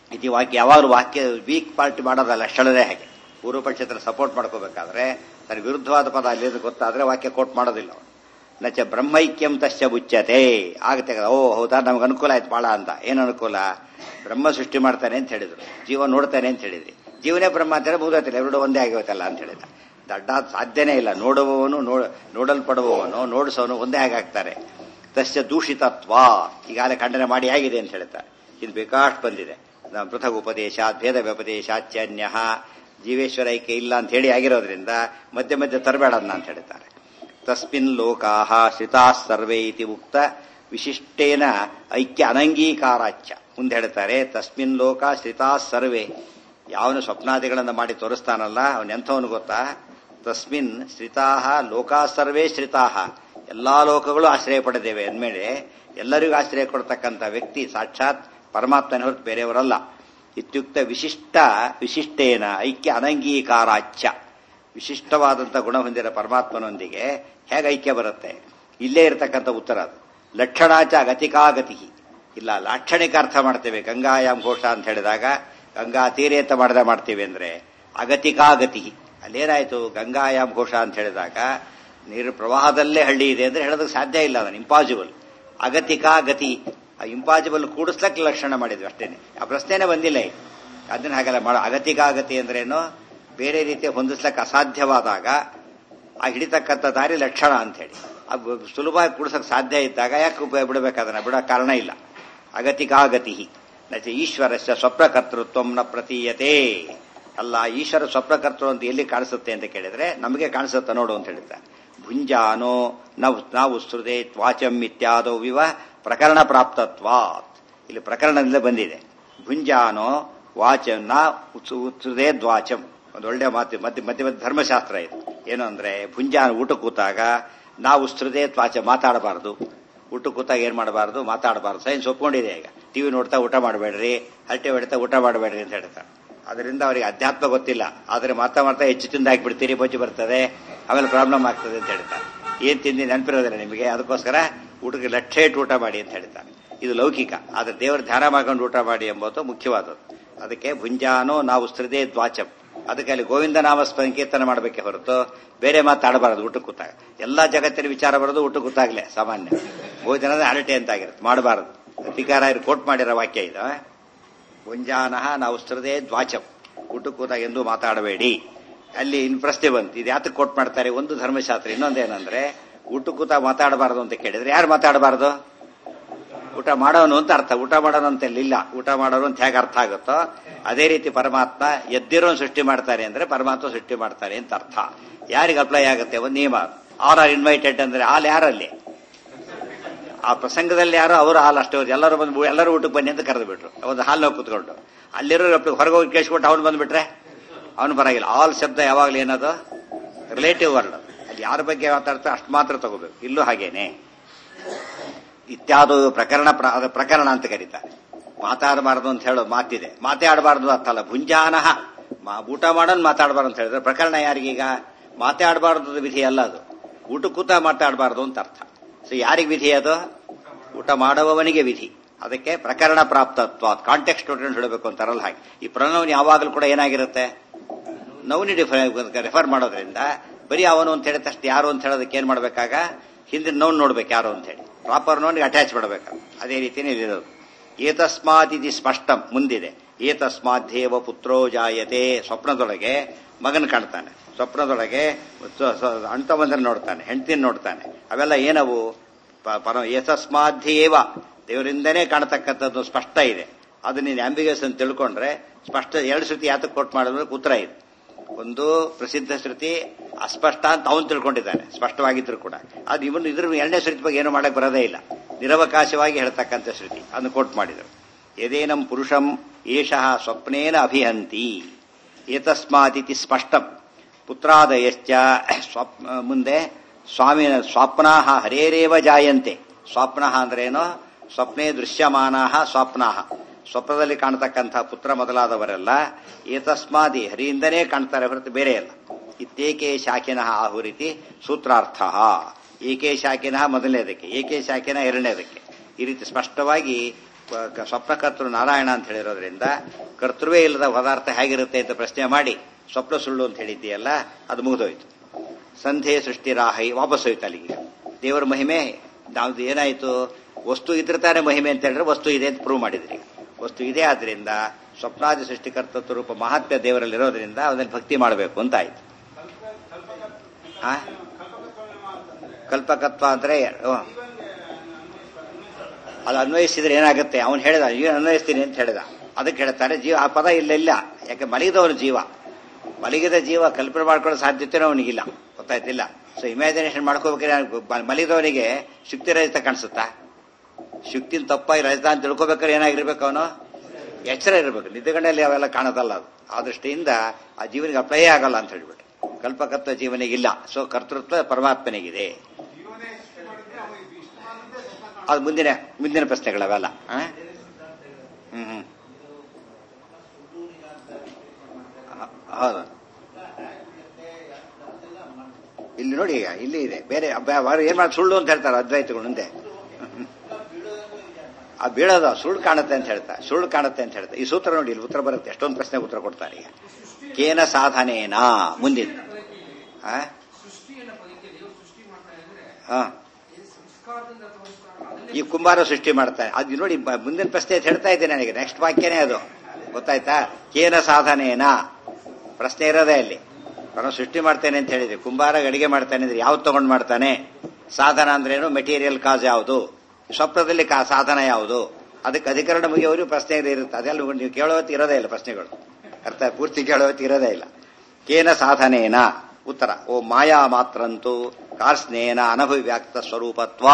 S1: ಇದು ವಾಕ್ಯ ಯಾವಾಗಲೂ ವಾಕ್ಯ ವೀಕ್ ಪಾರ್ಟಿ ಮಾಡೋದಲ್ಲ ಅಷ್ಟಳದೇ ಹಾಗೆ ಪೂರ್ವ ಪಕ್ಷತ್ರ ಸಪೋರ್ಟ್ ಮಾಡ್ಕೋಬೇಕಾದ್ರೆ ತನ್ನ ವಿರುದ್ಧವಾದ ಪದ ಅಲ್ಲಿ ಗೊತ್ತಾದ್ರೆ ವಾಕ್ಯ ಕೋಟ್ ಮಾಡೋದಿಲ್ಲ ಅವನು ನಚ ಬ್ರಹ್ಮೈಕ್ಯಂ ತಶ್ಚ ಬುಚ್ಚತೆ ಆಗುತ್ತೆ ಓ ಹೌದಾ ನಮ್ಗೆ ಅನುಕೂಲ ಆಯ್ತು ಭಾಳ ಅಂತ ಏನು ಅನುಕೂಲ ಬ್ರಹ್ಮ ಸೃಷ್ಟಿ ಮಾಡ್ತಾನೆ ಅಂತ ಹೇಳಿದ್ರು ಜೀವ ನೋಡ್ತಾನೆ ಅಂತ ಹೇಳಿದ್ರಿ ಜೀವನೇ ಬ್ರಹ್ಮ ಅಂತ ಹೇಳಿ ಮುಗಿದೋತಿಲ್ಲ ಎರಡು ಒಂದೇ ಆಗಿರುತ್ತಲ್ಲ ಅಂತ ಹೇಳಿದ ದಡ್ಡ ಸಾಧ್ಯನೇ ಇಲ್ಲ ನೋಡುವವನು ನೋಡಲ್ಪಡುವವನು ನೋಡಿಸೋನು ಒಂದೇ ಆಗಾಗ್ತಾರೆ ತಸ್ಯ ದೂಷಿತತ್ವ ಈಗಾಗಲೇ ಖಂಡನೆ ಮಾಡಿ ಆಗಿದೆ ಅಂತ ಹೇಳ್ತಾರೆ ಇದು ಬೇಕಾಷ್ಟು ಬಂದಿದೆ ಪೃಥಕ್ ಉಪದೇಶ ಭೇದ ವ್ಯಪದೇಶಾಚ್ಯನ್ಯ ಜೀವೇಶ್ವರ ಐಕ್ಯ ಇಲ್ಲ ಅಂತ ಹೇಳಿ ಆಗಿರೋದ್ರಿಂದ ಮಧ್ಯೆ ಮಧ್ಯೆ ತರಬೇಡನ್ನ ಅಂತ ಹೇಳ್ತಾರೆ ತಸ್ಮಿನ್ ಲೋಕಾಹ ಶ್ರಿತಾ ಸರ್ವೇ ಇತಿ ಉಕ್ತ ವಿಶಿಷ್ಟೇನ ಐಕ್ಯ ಅನಂಗೀಕಾರಾಚ್ಯ ಮುಂದೆ ಹೇಳ್ತಾರೆ ತಸ್ಮಿನ್ ಲೋಕ ಶ್ರಿತಾ ಸರ್ವೇ ಯಾವನು ಸ್ವಪ್ನಾದಿಗಳನ್ನು ಮಾಡಿ ತೋರಿಸ್ತಾನಲ್ಲ ಅವನು ಎಂಥವನು ಗೊತ್ತಾ ತಸ್ಮಿನ್ ಶ್ರಿತಾಹ ಲೋಕಾ ಸರ್ವೇ ಶ್ರಿತಾಹ ಎಲ್ಲಾ ಲೋಕಗಳು ಆಶ್ರಯ ಪಡೆದೇವೆ ಅಂದಮೇಲೆ ಎಲ್ಲರಿಗೂ ಆಶ್ರಯ ಕೊಡ್ತಕ್ಕಂಥ ವ್ಯಕ್ತಿ ಸಾಕ್ಷಾತ್ ಪರಮಾತ್ಮನ ಹೊರತು ಬೇರೆಯವರಲ್ಲ ಇತ್ಯುಕ್ತ ವಿಶಿಷ್ಟ ವಿಶಿಷ್ಟೇನ ಐಕ್ಯ ಅನಂಗೀಕಾರಾಚ್ಯ ವಿಶಿಷ್ಟವಾದಂಥ ಗುಣ ಹೊಂದಿರೋ ಪರಮಾತ್ಮನೊಂದಿಗೆ ಹೇಗೆ ಐಕ್ಯ ಬರುತ್ತೆ ಇಲ್ಲೇ ಇರತಕ್ಕಂಥ ಉತ್ತರ ಅದು ಲಕ್ಷಣಾಚ ಗತಿಕಾಗತಿ ಇಲ್ಲ ಲಾಕ್ಷಣಿಕ ಅರ್ಥ ಮಾಡ್ತೇವೆ ಗಂಗಾಯಾಮ್ ಘೋಷ ಅಂತ ಹೇಳಿದಾಗ ಗಂಗಾ ತೀರೆ ಅಂತ ಮಾಡದ ಮಾಡ್ತೀವಿ ಅಂದ್ರೆ ಅಗತಿಕಾಗತಿ ಅಲ್ಲೇನಾಯ್ತು ಗಂಗಾಯಾಮ್ ಘೋಷ ಅಂತ ಹೇಳಿದಾಗ ನೀರು ಪ್ರವಾಹದಲ್ಲೇ ಹಳ್ಳಿ ಇದೆ ಅಂದ್ರೆ ಹೇಳೋದಕ್ಕೆ ಸಾಧ್ಯ ಇಲ್ಲ ಅದನ್ನು ಇಂಪಾಸಿಬಲ್ ಅಗತಿಕಾ ಗತಿ ಆ ಇಂಪಾಸಿಬಲ್ ಕೂಡಿಸ್ಲಕ್ಕೆ ಲಕ್ಷಣ ಮಾಡಿದ್ವಿ ಅಷ್ಟೇನೆ ಆ ಪ್ರಶ್ನೆನೇ ಬಂದಿಲ್ಲ ಈಗ ಅದನ್ನ ಹಾಗೆಲ್ಲ ಮಾಡೋ ಅಗತಿಕಾಗತಿ ಅಂದ್ರೇನು ಬೇರೆ ರೀತಿ ಹೊಂದಿಸ್ಲಕ್ಕೆ ಅಸಾಧ್ಯವಾದಾಗ ಆ ಹಿಡಿತಕ್ಕಂಥ ದಾರಿ ಲಕ್ಷಣ ಅಂತ ಹೇಳಿ ಅದು ಸುಲಭವಾಗಿ ಕೂಡಿಸಕ್ಕೆ ಸಾಧ್ಯ ಇದ್ದಾಗ ಯಾಕೆ ಬಿಡಬೇಕಾದನ್ನ ಬಿಡೋ ಕಾರಣ ಇಲ್ಲ ಅಗತಿಕಾಗತಿ ನಚ ಈಶ್ವರಸ್ಯ ಸ್ವಪ್ನಕರ್ತೃತ್ವ ನ ಪ್ರತೀಯತೆ ಅಲ್ಲ ಈಶ್ವರ ಸ್ವಪ್ನಕರ್ತೃ ಅಂತ ಎಲ್ಲಿ ಕಾಣಿಸುತ್ತೆ ಅಂತ ಕೇಳಿದ್ರೆ ನಮಗೆ ಕಾಣಿಸುತ್ತೆ ನೋಡು ಅಂತ ಹೇಳಿದ್ದಾರೆ ಭುಂಜಾನೋ ನಾವು ನಾವು ಶ್ರುದೆ ತ್ವಾಚಂ ಇತ್ಯಾದೋ ವಿವ ಪ್ರಕರಣ ಪ್ರಾಪ್ತತ್ವಾತ್ ಇಲ್ಲಿ ಪ್ರಕರಣದಿಂದ ಬಂದಿದೆ ಭುಂಜಾನೋ ವಾಚ ನ ಉತ್ಸುದೆ ದ್ವಾಚಂ ಒಂದು ಒಳ್ಳೆ ಮಾತು ಮಧ್ಯ ಮಧ್ಯ ಮಧ್ಯ ಧರ್ಮಶಾಸ್ತ್ರ ಇದು ಏನು ಅಂದ್ರೆ ಭುಂಜಾನ ಊಟ ಕೂತಾಗ ನಾವು ಉಸ್ತೃದೆ ತ್ವಾಚ ಮಾತಾಡಬಾರದು ಊಟ ಕೂತಾಗ ಏನ್ ಮಾಡಬಾರದು ಮಾತಾಡಬಾರದು ಸೈನ್ಸ್ ಒಪ್ಕೊಂಡಿದೆ ಈಗ ಟಿವಿ ನೋಡ್ತಾ ಊಟ ಮಾಡಬೇಡ್ರಿ ಹರಟೆ ಹೊಡಿತಾ ಊಟ ಮಾಡಬೇಡ್ರಿ ಅಂತ ಹೇಳ್ತಾರೆ ಅದರಿಂದ ಅವರಿಗೆ ಅಧ್ಯಾತ್ಮ ಗೊತ್ತಿಲ್ಲ ಆದರೆ ಮಾತಾ ಮಾಡ್ತಾ ಹೆಚ್ಚು ತಿಂದು ಹಾಕಿಬಿಡ್ತೀರಿ ಬೊಜ್ಜು ಬರ್ತದೆ ಆಮೇಲೆ ಪ್ರಾಬ್ಲಮ್ ಆಗ್ತದೆ ಅಂತ ಹೇಳ್ತಾರೆ ಏನ್ ತಿಂದು ನೆನಪಿರೋದಿಲ್ಲ ನಿಮಗೆ ಅದಕ್ಕೋಸ್ಕರ ಊಟಕ್ಕೆ ಲಕ್ಷ ಇಟ್ಟು ಊಟ ಮಾಡಿ ಅಂತ ಹೇಳ್ತಾರೆ ಇದು ಲೌಕಿಕ ಆದ್ರೆ ದೇವರ ಧ್ಯಾನ ಮಾಡ್ಕೊಂಡು ಊಟ ಮಾಡಿ ಎಂಬುದು ಮುಖ್ಯವಾದದ್ದು ಅದಕ್ಕೆ ಭುಂಜಾನೋ ನಾವು ಸ್ತ್ರೀದೇ ದ್ವಾಚಂ ಅದಕ್ಕೆ ಅಲ್ಲಿ ಗೋವಿಂದ ನಾಮ ಸಂಕೀರ್ತನ ಮಾಡಬೇಕೆ ಹೊರತು ಬೇರೆ ಮಾತಾಡಬಾರದು ಊಟ ಕೂತಾಗ ಎಲ್ಲಾ ಜಗತ್ತಿನ ವಿಚಾರ ಬರೋದು ಊಟ ಕೂತಾಗ್ಲೇ ಸಾಮಾನ್ಯ ಭೋಜನದ ಹರಟೆ ಅಂತ ಆಗಿರುತ್ತೆ ಮಾಡಬಾರದು ಅಧಿಕಾರ ಕೋಟ್ ಮಾಡಿರೋ ವಾಕ್ಯ ಇದು ಭುಂಜಾನಹ ನಾವು ಸ್ತ್ರದೇ ದ್ವಾಚಂ ಊಟ ಕೂತಾಗ ಎಂದು ಮಾತಾಡಬೇಡಿ ಅಲ್ಲಿ ಇನ್ ಪ್ರಶ್ನೆ ಬಂತು ಇದು ಯಾತಕ್ಕೆ ಕೋಟ್ ಮಾಡ್ತಾರೆ ಒಂದು ಧರ್ಮಶಾಸ್ತ್ರ ಇನ್ನೊಂದೇನಂದ್ರೆ ಊಟ ಕೂತ ಮಾತಾಡಬಾರದು ಅಂತ ಕೇಳಿದ್ರೆ ಯಾರು ಮಾತಾಡಬಾರದು ಊಟ ಮಾಡೋನು ಅಂತ ಅರ್ಥ ಊಟ ಮಾಡೋನು ಅಂತ ಇಲ್ಲ ಊಟ ಮಾಡೋನು ಅಂತ ಹೇಗೆ ಅರ್ಥ ಆಗುತ್ತೋ ಅದೇ ರೀತಿ ಪರಮಾತ್ಮ ಎದ್ದಿರೋ ಸೃಷ್ಟಿ ಮಾಡ್ತಾರೆ ಅಂದ್ರೆ ಪರಮಾತ್ಮ ಸೃಷ್ಟಿ ಮಾಡ್ತಾರೆ ಅಂತ ಅರ್ಥ ಯಾರಿಗೆ ಅಪ್ಲೈ ಆಗುತ್ತೆ ಒಂದು ನಿಯಮ ಆರ್ ಆರ್ ಇನ್ವೈಟೆಡ್ ಅಂದ್ರೆ ಆಲ್ ಯಾರಲ್ಲಿ ಆ ಪ್ರಸಂಗದಲ್ಲಿ ಯಾರೋ ಅವರು ಹಾಲು ಅಷ್ಟೇ ಎಲ್ಲರೂ ಬಂದು ಎಲ್ಲರೂ ಊಟಕ್ಕೆ ಬನ್ನಿ ಅಂತ ಕರೆದು ಬಿಟ್ರು ಒಂದು ಹಾಲು ಕೂತ್ಕೊಂಡು ಅಲ್ಲಿರೋ ಹೊರಗೆ ಹೋಗಿ ಕೇಳಿಸ್ಬಿಟ್ಟು ಅವ್ನು ಬಂದ್ಬಿಟ್ರೆ ಅವನು ಬರಾಗಿಲ್ಲ ಆಲ್ ಶಬ್ದ ಯಾವಾಗಲೂ ಏನದು ರಿಲೇಟಿವ್ ವರ್ಡ್ ಅಲ್ಲಿ ಯಾರ ಬಗ್ಗೆ ಮಾತಾಡ್ತಾರೆ ಅಷ್ಟು ಮಾತ್ರ ತಗೋಬೇಕು ಇಲ್ಲೂ ಹಾಗೇನೆ ಇತ್ಯಾದು ಪ್ರಕರಣ ಪ್ರಕರಣ ಅಂತ ಕರೀತಾರೆ ಮಾತಾಡಬಾರದು ಅಂತ ಹೇಳೋ ಮಾತಿದೆ ಮಾತಾಡಬಾರದು ಅಂತಲ್ಲ ಭುಂಜಾನಹ ಊಟ ಮಾಡೋನ್ ಮಾತಾಡಬಾರ್ದು ಅಂತ ಹೇಳಿದ್ರೆ ಪ್ರಕರಣ ಯಾರಿಗೀಗ ಮಾತಾಡಬಾರದು ವಿಧಿ ಅಲ್ಲ ಅದು ಊಟ ಕೂತ ಮಾತಾಡಬಾರದು ಅಂತ ಅರ್ಥ ಸೊ ಯಾರಿಗೆ ವಿಧಿ ಅದು ಊಟ ಮಾಡುವವನಿಗೆ ವಿಧಿ ಅದಕ್ಕೆ ಪ್ರಕರಣ ಪ್ರಾಪ್ತತ್ವ ಕಾಂಟೆಕ್ಸ್ಟ್ ಹೇಳಬೇಕು ಅಂತಾರಲ್ಲ ಹಾಗೆ ಈ ಪ್ರಣವನ್ ಯಾವಾಗಲೂ ಕೂಡ ಏನಾಗಿರುತ್ತೆ ನೌನಿ ರೆಫರ್ ಮಾಡೋದ್ರಿಂದ ಬರೀ ಅವನು ಅಂತ ಹೇಳಿದ ತಕ್ಷಣ ಯಾರು ಅಂತ ಹೇಳೋದಕ್ಕೆ ಏನ್ ಮಾಡ್ಬೇಕಾಗ ಹಿಂದಿನ ನೋನ್ ನೋಡ್ಬೇಕು ಯಾರು ಅಂತ ಹೇಳಿ ಪ್ರಾಪರ್ ನೋನ್ಗೆ ಅಟ್ಯಾಚ್ ಮಾಡಬೇಕು ಅದೇ ರೀತಿನೇ ಇರೋದು ಏತಸ್ಮಾತ್ ಇದು ಸ್ಪಷ್ಟ ಮುಂದಿದೆ ಏತಸ್ಮಾದ್ದೇವ ಪುತ್ರೋ ಜಾಯತೆ ಸ್ವಪ್ನದೊಳಗೆ ಮಗನ ಕಾಣ್ತಾನೆ ಸ್ವಪ್ನದೊಳಗೆ ಅಣ್ತವಂದ್ರೆ ನೋಡ್ತಾನೆ ಹೆಂಡತಿನ ನೋಡ್ತಾನೆ ಅವೆಲ್ಲ ಏನವು ಪರ ಏತಸ್ಮಾಧ್ಯೇವ ದೇವರಿಂದನೇ ಕಾಣತಕ್ಕಂಥದ್ದು ಸ್ಪಷ್ಟ ಇದೆ ಅದು ನೀನು ಆಂಬಿಗಸ್ ಅಂತ ತಿಳ್ಕೊಂಡ್ರೆ ಸ್ಪಷ್ಟ ಎರಡು ಶ್ರುತಿ ಯಾತಕ್ಕೆ ಕೊಟ್ಟು ಮಾಡಿದ್ರೆ ಉತ್ತರ ಇದೆ ಒಂದು ಪ್ರಸಿದ್ಧ ಶ್ರುತಿ ಅಸ್ಪಷ್ಟ ಅಂತ ಅವನು ತಿಳ್ಕೊಂಡಿದ್ದಾನೆ ಸ್ಪಷ್ಟವಾಗಿದ್ರು ಕೂಡ ಅದು ಇವನು ಇದ್ರ ಎರಡನೇ ಶ್ರುತಿ ಬಗ್ಗೆ ಏನು ಮಾಡಕ್ ಬರೋದೇ ಇಲ್ಲ ನಿರವಕಾಶವಾಗಿ ಹೇಳ್ತಕ್ಕಂಥ ಶ್ರುತಿ ಅದನ್ನು ಕೋಟ್ ಮಾಡಿದರು ಯದೇನಂ ಪುರುಷಂ ಏಷಃ ಸ್ವಪ್ನೇನ ಅಭಿಹಂತಿ ಏತಸ್ಮಾದಿತಿ ಸ್ಪಷ್ಟಂ ಪುತ್ರಾದಯಶ್ಚ ಸ್ವಪ್ ಮುಂದೆ ಸ್ವಾಮಿನ ಸ್ವಪ್ನಾಹ ಹರೇರೇವ ಜಾಯಂತೆ ಸ್ವಪ್ನಃ ಅಂದ್ರೇನು ಸ್ವಪ್ನೇ ದೃಶ್ಯಮಾನಾಹ ಸ್ವಪ್ನಾಹ ಸ್ವಪ್ನದಲ್ಲಿ ಕಾಣತಕ್ಕಂಥ ಪುತ್ರ ಮೊದಲಾದವರೆಲ್ಲ ಏತಸ್ಮಾದಿ ಹರಿಯಿಂದನೇ ಕಾಣ್ತಾರೆ ಹೊರತು ಬೇರೆ ಅಲ್ಲ ಇತ್ತೇಕೆ ಶಾಖಿನಃ ಆಹುರಿತಿ ಸೂತ್ರಾರ್ಥ ಏಕೆ ಶಾಖಿನಃ ಮೊದಲನೇದಕ್ಕೆ ಏಕೆ ಶಾಖಿನ ಎರಡನೇದಕ್ಕೆ ಈ ರೀತಿ ಸ್ಪಷ್ಟವಾಗಿ ಕ- ಸ್ವಪ್ನಕರ್ತೃ ನಾರಾಯಣ ಅಂತ ಹೇಳಿರೋದ್ರಿಂದ ಕರ್ತೃವೇ ಇಲ್ಲದ ಪದಾರ್ಥ ಹೇಗಿರುತ್ತೆ ಅಂತ ಪ್ರಶ್ನೆ ಮಾಡಿ ಸ್ವಪ್ನ ಸುಳ್ಳು ಅಂತ ಹೇಳಿದ್ದೀಯಲ್ಲ ಅದು ಮುಗಿದೋಯ್ತು ಸಂಧೆ ಸೃಷ್ಟಿ ರಾಹೈ ವಾಪಸ್ ಹೋಯ್ತು ಅಲ್ಲಿಗೆ ದೇವರ ಮಹಿಮೆ ನಾವು ಏನಾಯ್ತು ವಸ್ತು ಇದ್ರೆ ತಾನೇ ಮಹಿಮೆ ಅಂತ ಹೇಳಿದ್ರೆ ವಸ್ತು ಇದೆ ಅಂತ ಪ್ರೂವ್ ಮಾಡಿದ್ರಿ ವಸ್ತು ಇದೆ ಆದ್ರಿಂದ ಸ್ವಪ್ನಾದಿ ಸೃಷ್ಟಿಕರ್ತೃ ರೂಪ ಮಹಾತ್ಮ್ಯ ದೇವರಲ್ಲಿರೋದ್ರಿಂದ ಅವನಲ್ಲಿ ಭಕ್ತಿ ಮಾಡಬೇಕು ಅಂತ ಆಯ್ತು ಆ? ಕಲ್ಪಕತ್ವ ಅಂದ್ರೆ ಹ್ಮ್. ಅದು ಅನ್ವಯಿಸಿದ್ರೆ ಏನಾಗುತ್ತೆ ಅವನು ಹೇಳಿದ ಏನು ಅನ್ವಯಿಸ್ತೀನಿ ಅಂತ ಹೇಳಿದ ಅದಕ್ಕೆ ಹೇಳ್ತಾರೆ ಜೀವ ಆ ಪದ ಇಲ್ಲ ಇಲ್ಲ ಯಾಕೆ ಮಲಗಿದವನು ಜೀವ ಮಲಗಿದ ಜೀವ ಕಲ್ಪನೆ ಮಾಡ್ಕೊಳ್ಳೋ ಸಾಧ್ಯತೆನೂ ಅವನಿಗಿಲ್ಲ ಗೊತ್ತಾಯ್ತಿಲ್ಲ ಸೊ ಇಮ್ಯಾಜಿನೇಷನ್ ಮಾಡ್ಕೋಬೇಕಾದ್ರೆ ಮ- ಮಲಗಿದವನಿಗೆ ಶುಕ್ತಿ ರಹಿತ ಕಾಣಿಸುತ್ತಾ ಶುಕ್ತಿನ ತಪ್ಪಾಗಿ ರಹಿತ ಅಂತ ತಿಳ್ಕೊಬೇಕಾದ್ರೆ ಏನಾಗಿರ್ಬೇಕು ಅವನು ಎಚ್ಚರ ಇರಬೇಕು ನಿದ್ದೆಗಣ್ಣಲ್ಲಿ ಅವೆಲ್ಲ ಕಾಣೋದಲ್ಲ ಅದು ಆ ದೃಷ್ಟಿಯಿಂದ ಆ ಜೀವನಿಗೆ ಅಪ್ಲೈ ಆಗಲ್ಲ ಅಂತ ಹೇಳ್ಬಿಟ್ಟು ಕಲ್ಪಕತ್ವ ಜೀವನಿಗಿಲ್ಲ ಸೊ ಕರ್ತೃತ್ವ ಪರಮಾತ್ಮನಿಗಿದೆ ಅದು ಮುಂದಿನ ಮುಂದಿನ ಪ್ರಶ್ನೆಗಳವೆಲ್ಲ ಆ? ಹ್ಮ್ ಹ್ಮ್ ಹ- ಹೌದು ಇಲ್ಲಿ ನೋಡಿ ಈಗ ಇಲ್ಲಿ ಇದೆ ಬೇರೆ ಅಬ್ಬ- ಅವ್ರು ಏನ್ ಮಾಡಿ ಸುಳ್ಳು ಅಂತ ಹೇಳ್ತಾರೆ ಅದ್ವೈತಗಳು ಮುಂದೆ ಆ ಬೀಳೋದು ಸುಳ್ಳು ಕಾಣುತ್ತೆ ಅಂತ ಹೇಳ್ತಾರೆ ಸುಳ್ಳು ಕಾಣುತ್ತೆ ಅಂತ ಹೇಳ್ತಾರೆ ಈ ಸೂತ್ರ ನೋಡಿ ಇಲ್ಲಿ ಉತ್ತರ ಬರುತ್ತೆ ಎಷ್ಟೊಂದು ಪ್ರಶ್ನೆಗೆ ಉತ್ತರ ಕೊಡ್ತಾರೆ ಈಗ ಕೇನ ಸಾಧನೇನಾ ಮುಂದಿನ ಆ?
S2: ಸೃಷ್ಟಿಯನ್ನ ಪದಕ್ಕೆ ದೇವರು ಸೃಷ್ಟಿ ಮಾಡ್ತಾ ಇದ್ರೆ
S1: ಹಾ
S2: ಇದು ಸಂಸ್ಕಾರದಿಂದ ತೋರಿಸ್ತಾರಲ್ಲ ಅದನ್ನೇ
S1: ಈ ಕುಂಬಾರ ಸೃಷ್ಟಿ ಮಾಡ್ತಾನೆ ಅದು ನೋಡಿ ಬ- ಮುಂದಿನ ಪ್ರಶ್ನೆ ಅಂತ ಹೇಳ್ತಾ ಇದ್ದೇನೆ ನನಗೆ ನೆಕ್ಸ್ಟ್ ವಾಕ್ಯನೇ ಅದು ಗೊತ್ತಾಯ್ತಾ ಕೇನ ಸಾಧನೇನಾ ಪ್ರಶ್ನೆ ಇರೋದೇ ಅಲ್ಲಿ ಅವನು ಸೃಷ್ಟಿ ಮಾಡ್ತೇನೆ ಅಂತ ಹೇಳಿದ್ರೆ ಕುಂಬಾರ ಅಡಿಗೆ ಮಾಡ್ತಾನೆ ಅಂದ್ರೆ ಯಾವ್ದು ತಗೊಂಡ್ ಮಾಡ್ತಾನೆ ಸಾಧನ ಅಂದ್ರೇನು ಮೆಟೀರಿಯಲ್ ಕಾಸ್ ಯಾವುದು ಸ್ವಪ್ನದಲ್ಲಿ ಕಾ ಸಾಧನ ಯಾವುದು ಅದಕ್ಕೆ ಅಧಿಕರಣ ಮುಗಿಯೋರು ಪ್ರಶ್ನೆ ಇರುತ್ತೆ ಅದೆಲ್ಲ ನೀವು ಕೇಳೋ ಹೊತ್ತಿಗೆ ಇರೋದೇ ಇಲ್ಲ ಪ್ರಶ್ನೆಗಳು ಅರ್ಥ ಪೂರ್ತಿ ಕೇಳೋ ಹೊತ್ತಿಗೆ ಇರೋದೇ ಇಲ್ಲ ಕೇನ ಸಾಧನೇನ ಉತ್ತರ ಓ ಮಾಯಾ ಮಾತ್ರಂತೂ ಕಾರ್ಸ್ನೇನ ಅನಭಿವ್ಯಕ್ತ ಸ್ವರೂಪತ್ವಾ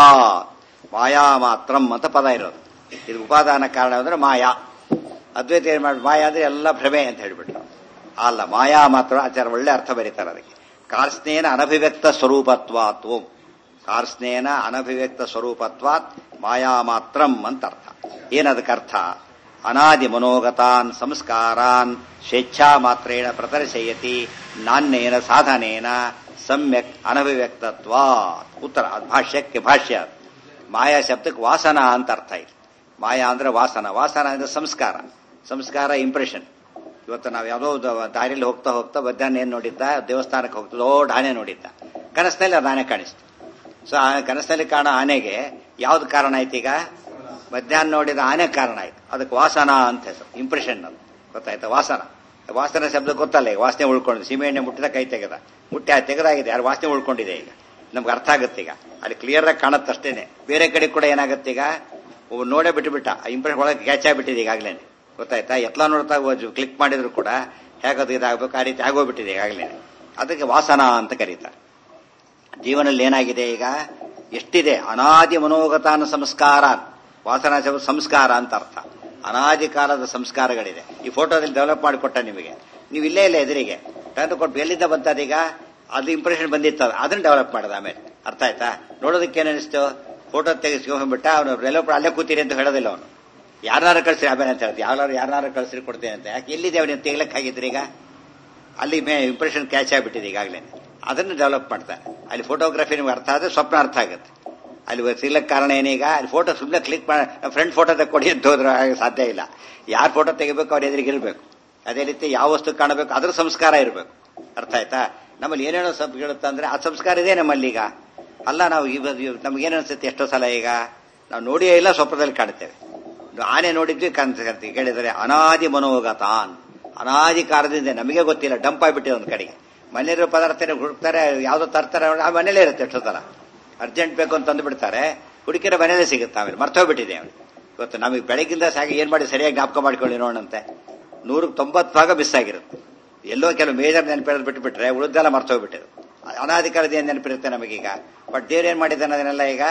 S1: ಮಾಯಾ ಮಾತ್ರಂ ಅಂತ ಪದ ಇರೋದು ಇದು ಉಪಾದಾನ ಕಾರಣ ಅಂದ್ರೆ ಮಾಯಾ ಅದ್ವೈತ ಏನ್ ಮಾಡಿ ಮಾಯಾ ಅಂದ್ರೆ ಎಲ್ಲ ಭ್ರಮೆ ಅಂತ ಹೇಳ್ಬಿಟ್ರು ಅಲ್ಲ ಮಾಯಾ ಮಾತ್ರ ಆಚಾರ ಒಳ್ಳೆ ಅರ್ಥ ಬರೀತಾರೆ ಅದಕ್ಕೆ ಕಾರ್ಸ್ನೇನ ಅನಭಿವ್ಯಕ್ತ ಸ್ವರೂಪತ್ವಾತ್ ಓಂ ಕಾರ್ಸ್ನೇನ ಅನಭಿವ್ಯಕ್ತ ಸ್ವರೂಪತ್ವಾತ್ ಮಾಯಾ ಮಾತ್ರಂ ಅಂತ ಅರ್ಥ ಏನದಕ್ಕೆ ಅರ್ಥ ಅನಾದಿ ಮನೋಗತಾನ್ ಸಂಸ್ಕಾರಾನ್ ಸ್ವೇಚ್ಛಾ ಮಾತ್ರೇಣ ಪ್ರದರ್ಶಯತಿ ನಾಣ್ಯೇನ ಸಾಧನೇನ ಸಮ್ಯಕ್ ಅನಭಿವ್ಯಕ್ತತ್ವ ಉತ್ತರ ಅದ್ ಭಾಷ್ಯಕ್ಕೆ ಭಾಷ್ಯ ಅದು. ಮಾಯಾ ಶಬ್ದಕ್ಕೆ ವಾಸನ ಅಂತ ಅರ್ಥ ಇದೆ ಮಾಯಾ ಅಂದ್ರೆ ವಾಸನ ವಾಸನ ಅಂದ್ರೆ ಸಂಸ್ಕಾರ ಸಂಸ್ಕಾರ ಇಂಪ್ರೆಷನ್ ಇವತ್ತು ನಾವು ಯಾವುದೋ ಒಂದು ದಾರಿಯಲ್ಲಿ ಹೋಗ್ತಾ ಹೋಗ್ತಾ ಮಧ್ಯಾಹ್ನ ಏನ್ ನೋಡಿದ್ದ ದೇವಸ್ಥಾನಕ್ಕೆ ಹೋಗ್ತಾ ದೊಡ್ಡ ಆನೆ ನೋಡಿದ್ದ ಕನಸಿನಲ್ಲಿ ಅದು ಆನೆ ಕಾಣಿಸ್ತು ಸೊ ಆ ಕನಸಿನಲ್ಲಿ ಕಾಣೋ ಆನೆಗೆ ಯಾವ್ದು ಕಾರಣ ಆಯ್ತು ಈಗ ಮಧ್ಯಾಹ್ನ ನೋಡಿದ ಆನೆ ಕಾರಣ ಆಯ್ತು ಅದಕ್ಕೆ ವಾಸನ ಅಂತ ಹೆಸರು ಇಂಪ್ರೆಷನ್ ಅದು ಗೊತ್ತಾಯ್ತಾ ವಾಸನ ವಾಸನ ಶಬ್ದ ಗೊತ್ತಲ್ಲ ಈಗ ವಾಸನೆ ಉಳ್ಕೊಂಡು ಸೀಮೆ ಎಣ್ಣೆ ಮುಟ್ಟಿದ ಕೈ ತೆಗೆದ ಮುಟ್ಟಿ ಆ ತೆಗೆದಾಗಿದೆ ಯಾರು ವಾಸನೆ ಉಳ್ಕೊಂಡಿದೆ ಈಗ ನಮ್ಗೆ ಅರ್ಥ ಆಗುತ್ತೆ ಈಗ ಅಲ್ಲಿ ಕ್ಲಿಯರ್ ಆಗಿ ಕಾಣುತ್ತೆ ಅಷ್ಟೇನೆ ಬೇರೆ ಕಡೆ ಕೂಡ ಏನಾಗುತ್ತೆ ಈಗ ಒಬ್ಬ ನೋಡೇ ಬಿಟ್ಟುಬಿಟ್ಟ ಇಂಪ್ರೆಷನ್ ಒಳಗೆ ಕ್ಯಾಚ್ ಆಗಿಬಿಟ್ಟಿದೆ ಈಗಾಗಲೇ ಗೊತ್ತಾಯ್ತಾ ಎತ್ಲ ನೋಡ್ತಾ ಕ್ಲಿಕ್ ಮಾಡಿದ್ರು ಕೂಡ ಹೇಗದು ಇದಾಗಬೇಕು ಆ ರೀತಿ ಆಗೋಗ್ಬಿಟ್ಟಿದೆ ಈಗಾಗಲೇ ಅದಕ್ಕೆ ವಾಸನ ಅಂತ ಕರೀತಾರೆ ಜೀವನದಲ್ಲಿ ಏನಾಗಿದೆ ಈಗ ಎಷ್ಟಿದೆ ಅನಾದಿ ಮನೋಗತಾನ ಸಂಸ್ಕಾರ ವಾಸನಾ ಶಬ್ದ ಸಂಸ್ಕಾರ ಅಂತ ಅರ್ಥ ಅನಾದಿ ಕಾಲದ ಸಂಸ್ಕಾರಗಳಿದೆ ಈ ಫೋಟೋದಲ್ಲಿ ಡೆವಲಪ್ ಮಾಡಿಕೊಟ್ಟ ನಿಮಗೆ ನೀವು ಇಲ್ಲೇ ಇಲ್ಲ ಎದುರಿಗೆ ತಂದು ಕೊಟ್ಟು ಎಲ್ಲಿಂದ ಬಂತದೀಗ ಅದು ಇಂಪ್ರೆಷನ್ ಬಂದಿತ್ತು ಅದನ್ನ ಡೆವಲಪ್ ಮಾಡೋದು ಆಮೇಲೆ ಅರ್ಥ ಆಯ್ತಾ ನೋಡೋದಕ್ಕೆ ಏನಿಸ್ತು ಫೋಟೋ ತೆಗೆಸ್ಕೊಂಡ್ಬಿಟ್ಟ ಅವನು ಡೆವಲಪ್ ಅಲ್ಲೇ ಕೂತೀರಿ ಅಂತ ಹೇಳೋದಿಲ್ಲ ಅವನು ಯಾರು ಕಳ್ಸಿರಿ ಆಮೇಲೆ ಅಂತ ಹೇಳ್ತೀವಿ ಯಾರು ಯಾರು ಕಳ್ಸಿರಿ ಕೊಡ್ತೇನೆ ಅಂತ ಯಾಕೆ ಎಲ್ಲಿದೆ ಅವನಿಗೆ ತೆಗ್ಲಕ್ ಆಗಿದ್ರಿ ಈಗ ಅಲ್ಲಿ ಮೇ ಇಂಪ್ರೆಷನ್ ಕ್ಯಾಚ್ ಆಗಿಬಿಟ್ಟಿದೆ ಈಗಾಗಲೇ ಅದನ್ನು ಡೆವಲಪ್ ಮಾಡ್ತಾರೆ ಅಲ್ಲಿ ಫೋಟೋಗ್ರಫಿ ನಿಮ್ಗೆ ಅರ್ಥ ಆದ್ರೆ ಸ್ವಪ್ನ ಅರ್ಥ ಆಗುತ್ತೆ ಅಲ್ಲಿ ಸಿಗ್ಲಕ್ಕೆ ಕಾರಣ ಏನೀಗ ಅಲ್ಲಿ ಫೋಟೋ ಸುಮ್ಮನೆ ಕ್ಲಿಕ್ ಮಾಡಿ ಫ್ರೆಂಡ್ ಫೋಟೋ ತಕ್ಕೊಡಿ ಅಂತ ಹೋದ್ರೆ ಹಾಗೆ ಸಾಧ್ಯ ಇಲ್ಲ ಯಾರು ಫೋಟೋ ತೆಗಿಬೇಕು ಅವ್ರ ಎದುರಿಗೆ ಇರಬೇಕು ಅದೇ ರೀತಿ ಯಾವ ವಸ್ತು ಕಾಣಬೇಕು ಅದ್ರ ಸಂಸ್ಕಾರ ಇರಬೇಕು ಅರ್ಥ ಆಯ್ತಾ ನಮ್ಮಲ್ಲಿ ಏನೇನೋ ಸ್ವಲ್ಪ ಹೇಳುತ್ತೆ ಅಂದ್ರೆ ಆ ಸಂಸ್ಕಾರ ಇದೆ ನಮ್ಮಲ್ಲಿ ಈಗ ಅಲ್ಲ ನಾವು ನಮ್ಗೇನು ಅನ್ಸುತ್ತೆ ಎಷ್ಟೋ ಸಲ ಈಗ ನಾವು ನೋಡಿಯೇ ಇಲ್ಲ ಸ್ವಪ್ನದಲ್ಲಿ ಕಾಣುತ್ತೇವೆ ಆನೆ ನೋಡಿದ್ವಿ ಕಾಣ್ತೀವಿ ಕೇಳಿದರೆ ಅನಾದಿ ಮನೋಗತಾನ್ ಅನಾದಿ ಕಾಲದಿಂದ ನಮಗೆ ಗೊತ್ತಿಲ್ಲ ಡಂಪ್ ಆಗಿಬಿಟ್ಟಿದೆ ಒಂದು ಕಡೆಗೆ ಮನೆಯಲ್ಲಿರೋ ಪದಾರ್ಥ ಹುಡುಕ್ತಾರೆ ಯಾವ್ದೋ ತರ್ತಾರೆ ಆ ಮನೇಲೇ ಇರುತ್ತೆ ಎಷ್ಟೋ ಸಲ ಅರ್ಜೆಂಟ್ ಬೇಕು ಅಂತ ತಂದು ಬಿಡ್ತಾರೆ ಹುಡುಕಿರೋ ಮನೇಲೇ ಸಿಗುತ್ತೆ ಆಮೇಲೆ ಮರ್ತೋಗ್ಬಿಟ್ಟಿದೆ ಅವನು ಇವತ್ತು ನಮಗೆ ಬೆಳಗಿಂದ ಸಾಗಿ ಏನ್ ಮಾಡಿ ಸರಿಯಾಗಿ ಜ್ಞಾಪಕ ಮಾಡ್ಕೊಳ್ಳಿ ನೋಡಂತೆ ನೂರಕ್ಕೆ ತೊಂಬತ್ತು ಭಾಗ ಮಿಸ್ ಆಗಿರುತ್ತೆ ಎಲ್ಲೋ ಕೆಲವು ಮೇಜರ್ ನೆನಪಿರೋದು ಬಿಟ್ಬಿಟ್ರೆ ಉಳಿದೆಲ್ಲ ಮರ್ತೋಗ್ಬಿಟ್ಟಿದೆ ಅನಾದಿ ಕಾಲದ ಏನ್ ನೆನಪಿರುತ್ತೆ ನಮಗೀಗ ಬಟ್ ದೇವ್ರು ಏನ್ ಮಾಡಿದ್ದಾನೆ ಅದನ್ನೆಲ್ಲ ಈಗ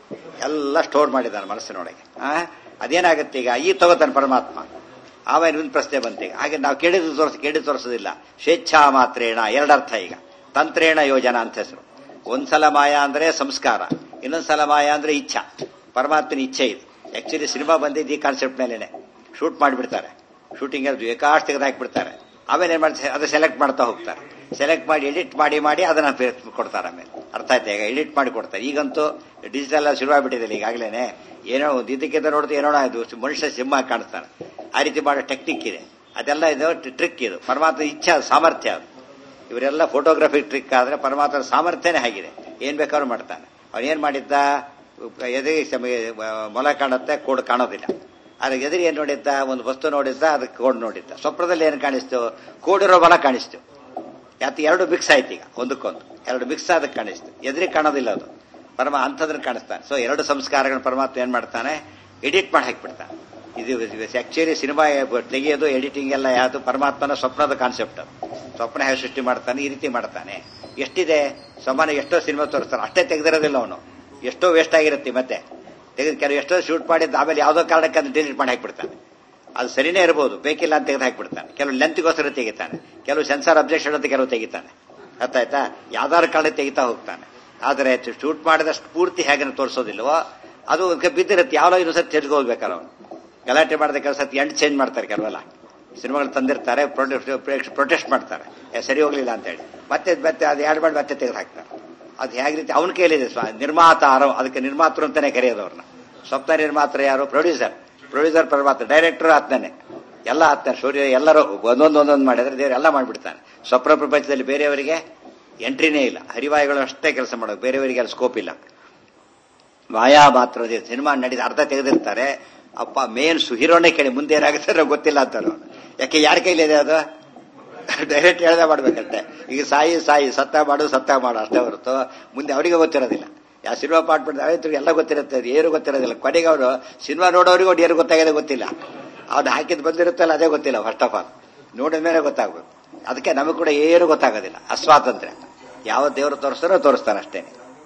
S1: ಎಲ್ಲ ಸ್ಟೋರ್ ಮಾಡಿದ್ದಾನೆ ಮನಸ್ಸಿನೊಳಗೆ ಆ ಅದೇನಾಗುತ್ತೆ ಈಗ ಈ ತಗೋತಾನೆ ಪರಮಾತ್ಮ ಆಮೇಲೆ ಒಂದು ಪ್ರಶ್ನೆ ಬಂತು ಈಗ ಹಾಗೆ ನಾವು ಕೇಳಿದ್ದು ತೋರಿಸ್ ಕೇಳಿದ್ದು ತೋರಿಸೋದಿಲ್ಲ ಸ್ವೇಚ್ಛಾ ಮಾತ್ರೇಣ ಎರಡರ್ಥ ಈಗ ತಂತ್ರೇಣ ಯೋಜನಾ ಅಂತ ಹೆಸರು ಒಂದ್ಸಲ ಮಾಯ ಅಂದ್ರೆ ಸಂಸ್ಕಾರ ಇನ್ನೊಂದ್ಸಲ ಮಾಯ ಅಂದ್ರೆ ಇಚ್ಛಾ ಪರಮಾತ್ಮನ ಇಚ್ಛೆ ಇದು ಆಕ್ಚುಲಿ ಸಿನಿಮಾ ಬಂದಿದ್ದು ಈ ಕಾನ್ಸೆಪ್ಟ್ ಮೇಲೆನೆ ಶೂಟ್ ಮಾಡಿಬಿಡ್ತಾರೆ ಶೂಟಿಂಗ್ ಬೇಕಾಷ್ಟು ತೆಗೆದು ಆಮೇಲೆ ಏನ್ ಮಾಡ್ತಾರೆ ಅದು ಸೆಲೆಕ್ಟ್ ಮಾಡ್ತಾ ಹೋಗ್ತಾರೆ ಸೆಲೆಕ್ಟ್ ಮಾಡಿ ಎಡಿಟ್ ಮಾಡಿ ಮಾಡಿ ಅದನ್ನ ಕೊಡ್ತಾರೆ ಆಮೇಲೆ ಅರ್ಥ ಆಯ್ತಾ ಈಗ ಎಡಿಟ್ ಮಾಡಿ ಕೊಡ್ತಾರೆ ಈಗಂತೂ ಡಿಜಿಟಲ್ ಶುರುವಾಗ್ಬಿಟ್ಟಿದೆ ಈಗಾಗಲೇ ಏನೋ ಒಂದು ಇದಕ್ಕಿಂತ ನೋಡಿದ್ರೆ ಏನೋ ಇದು ಮನುಷ್ಯ ಸಿಂಹ ಕಾಣಿಸ್ತಾನೆ ಆ ರೀತಿ ಮಾಡೋ ಟೆಕ್ನಿಕ್ ಇದೆ ಅದೆಲ್ಲ ಇದು ಟ್ರಿಕ್ ಇದು ಪರಮಾತ್ಮ ಇಚ್ಛೆ ಅದು, ಸಾಮರ್ಥ್ಯ ಅದು ಇವರೆಲ್ಲ ಫೋಟೋಗ್ರಫಿ ಟ್ರಿಕ್ ಆದ್ರೆ ಪರಮಾತ್ಮನ ಸಾಮರ್ಥ್ಯನೇ ಆಗಿದೆ ಏನ್ ಬೇಕಾದ್ರೂ ಮಾಡ್ತಾನೆ ಅವನು ಏನ್ ಮಾಡಿದ್ದ ಎದುರಿಗೆ ಸಮ- ಮೊಲ ಕಾಣುತ್ತೆ ಕೋಡ್ ಕಾಣೋದಿಲ್ಲ ಅದ್ರ ಎದುರು ಏನ್ ನೋಡಿದ್ದ ಒಂದು ವಸ್ತು ನೋಡಿದ್ದ ಅದಕ್ಕೆ ಕೋಡ್ ನೋಡಿದ್ದ ಸ್ವಪ್ನದಲ್ಲಿ ಏನ್ ಕಾಣಿಸ್ತು ಕೋಡಿರೋ ಮೊಲ ಕಾಣಿಸ್ತು ಯಾತ ಎರಡು ಮಿಕ್ಸ್ ಆಯ್ತು ಈಗ ಒಂದಕ್ಕೊಂದು ಎರಡು ಮಿಕ್ಸ್ ಅದಕ್ಕೆ ಕಾಣಿಸ್ತು ಎದುರಿಗೆ ಕಾಣೋದಿಲ್ಲ ಅದು ಪರಮ ಅಂಥದ್ರನ್ನ ಕಾಣಿಸ್ತಾನೆ ಸೊ ಎರಡು ಸಂಸ್ಕಾರಗಳ ಪರಮಾತ್ಮ ಏನ್ ಮಾಡ್ತಾನೆ ಎಡಿಟ್ ಮಾಡಿ ಹಾಕಿಬಿಡ್ತಾನೆ ಇದು ಆಕ್ಚುಲಿ ಸಿನಿಮಾ ತೆಗೆಯೋದು ಎಡಿಟಿಂಗ್ ಎಲ್ಲ ಯಾವುದು ಪರಮಾತ್ಮನ ಸ್ವಪ್ನದ ಕಾನ್ಸೆಪ್ಟ್ ಅದು ಸ್ವಪ್ನ ಹೇಗೆ ಸೃಷ್ಟಿ ಮಾಡ್ತಾನೆ ಈ ರೀತಿ ಮಾಡ್ತಾನೆ ಎಷ್ಟಿದೆ ಸಮಾನ ಎಷ್ಟೋ ಸಿನಿಮಾ ತೋರಿಸ್ತಾನೆ ಅಷ್ಟೇ ತೆಗೆದಿರೋದಿಲ್ಲ ಅವನು ಎಷ್ಟೋ ವೇಸ್ಟ್ ಆಗಿರುತ್ತೆ ಮತ್ತೆ ತೆಗೆದು ಕೆಲವು ಎಷ್ಟೋ ಶೂಟ್ ಮಾಡಿದ್ದು ಆಮೇಲೆ ಯಾವುದೋ ಕಾರಣಕ್ಕೆ ಅದನ್ನ ಡಿಲೀಟ್ ಮಾಡಿ ಹಾಕ್ಬಿಡ್ತಾನೆ ಅದು ಸರಿನೇ ಇರಬಹುದು ಬೇಕಿಲ್ಲ ಅಂತ ತೆಗೆದು ಹಾಕ್ಬಿಡ್ತಾನೆ ಕೆಲವು ಲೆಂತ್ಗೋಸ್ಕರ ತೆಗಿತಾನೆ ಕೆಲವು ಸೆನ್ಸಾರ್ ಅಬ್ಜೆಕ್ಷನ್ ಅಂತ ಕೆಲವು ತೆಗಿತಾನೆ ಅರ್ಥ ಆಯ್ತಾ ಯಾವ್ದಾದ್ರು ಕಾರಣಕ್ಕೆ ತೆಗಿತಾ ಹೋಗ್ತಾನೆ ಆದರೆ ಶೂಟ್ ಮಾಡಿದಷ್ಟು ಪೂರ್ತಿ ಹೇಗೆ ತೋರಿಸೋದಿಲ್ವೋ ಅದು ಬಿದ್ದಿರುತ್ತೆ ಯಾವ್ದೋ ಇನ್ನೊಂದ್ಸತಿ ತೆಗೆದುಕೋಗ್ಬೇಕಲ್ಲ ಅವನು ಗಲಾಟೆ ಮಾಡಿದ ಕೆಲಸ ಎಂಡ್ ಚೇಂಜ್ ಮಾಡ್ತಾರೆ ಕೆಲವೆಲ್ಲ ಸಿನಿಮಾಗಳು ತಂದಿರ್ತಾರೆ ಪ್ರೊಟೆಸ್ಟ್ ಮಾಡ್ತಾರೆ ಏ, ಸರಿ ಹೋಗ್ಲಿಲ್ಲ ಅಂತ ಹೇಳಿ ಮತ್ತೆ ಮತ್ತೆ ಅದು ಎರಡು ಮಾಡಿ ಮತ್ತೆ ತೆಗೆದು ಹಾಕ್ತಾರೆ ಅದು ಹೇಗೆ ರೀತಿ ಅವನ ಕೈಲಿದೆ ಸ್ವ ನಿರ್ಮಾತ ಆರೋ ಅದಕ್ಕೆ ನಿರ್ಮಾತೃ ಅಂತಾನೆ ಕರೆಯೋದು ಅವ್ರನ್ನ ಸ್ವಪ್ನ ನಿರ್ಮಾತೃ ಯಾರು ಪ್ರೊಡ್ಯೂಸರ್ ಪ್ರೊಡ್ಯೂಸರ್ ಪರಮಾತ್ಮ ಡೈರೆಕ್ಟರ್ ಆತ್ಮನೆ ಎಲ್ಲ ಆತ್ಮ ಸೂರ್ಯ ಎಲ್ಲರೂ ಒಂದೊಂದು ಒಂದೊಂದು ಮಾಡಿದ್ರೆ ದೇವರು ಎಲ್ಲ ಮಾಡಿಬಿಡ್ತಾನೆ ಸ್ವಪ್ನ ಪ್ರಪಂಚದಲ್ಲಿ ಬೇರೆಯವರಿಗೆ ಎಂಟ್ರಿನೇ ಇಲ್ಲ ಹರಿವಾಯುಗಳು ಅಷ್ಟೇ ಕೆಲಸ ಮಾಡೋದು ಬೇರೆಯವರಿಗೆ ಅಲ್ಲಿ ಸ್ಕೋಪ್ ಇಲ್ಲ ಮಾಯಾ ಮಾತ್ರ ಸಿನಿಮಾ ನಡೆದ ಅರ್ಧ ತೆಗೆದಿರ್ತಾರೆ ಅಪ್ಪ ಮೇನ್ ಹೀರೋನೇ ಕೇಳಿ ಮುಂದೆ ಏನಾಗುತ್ತೆ ಅನ್ನೋ ಗೊತ್ತಿಲ್ಲ ಅಂತಾರೆ ಅವ್ನು. ಯಾಕೆ ಯಾರ ಕೈಲಿದೆ ಅದು ಡೈರೆಕ್ಟ್ ಹೇಳ್ದೆ ಮಾಡ್ಬೇಕಂತೆ ಈಗ ಸಾಯಿ ಸಾಯಿ ಸತ್ತ ಮಾಡು ಸತ್ತ ಮಾಡು ಅಷ್ಟೇ ಹೊರತು ಮುಂದೆ ಅವರಿಗೆ ಗೊತ್ತಿರೋದಿಲ್ಲ ಯಾವ ಸಿನಿಮಾ ಪಾಟ್ ಬಿಡ್ತಾರೆ ರೈತರಿಗೆ ಎಲ್ಲ ಗೊತ್ತಿರುತ್ತೆ ಅದು ಏನು ಗೊತ್ತಿರೋದಿಲ್ಲ ಕೊನೆಗೆ ಅವರು ಸಿನಿಮಾ ನೋಡೋರಿಗೆ ಅವ್ರು ಏನು ಗೊತ್ತಾಗಿದೆ ಗೊತ್ತಿಲ್ಲ ಅವ್ನು ಹಾಕಿದ್ ಬಂದಿರುತ್ತಲ್ಲ ಅದೇ ಗೊತ್ತಿಲ್ಲ ಫಸ್ಟ್ ಆಫ್ ಆಲ್ ನೋಡಿದ ಮೇಲೆ ಗೊತ್ತಾಗ್ಬೇಕು ಅದಕ್ಕೆ ನಮಗೆ ಕೂಡ ಏನು ಗೊತ್ತಾಗೋದಿಲ್ಲ ಅಸ್ವಾತಂತ್ರ್ಯ ಯಾವ ದೇವರು ತೋರಿಸ್ತಾರೋ ತೋರಿಸ್ತಾನೆ ಅಷ್ಟೇ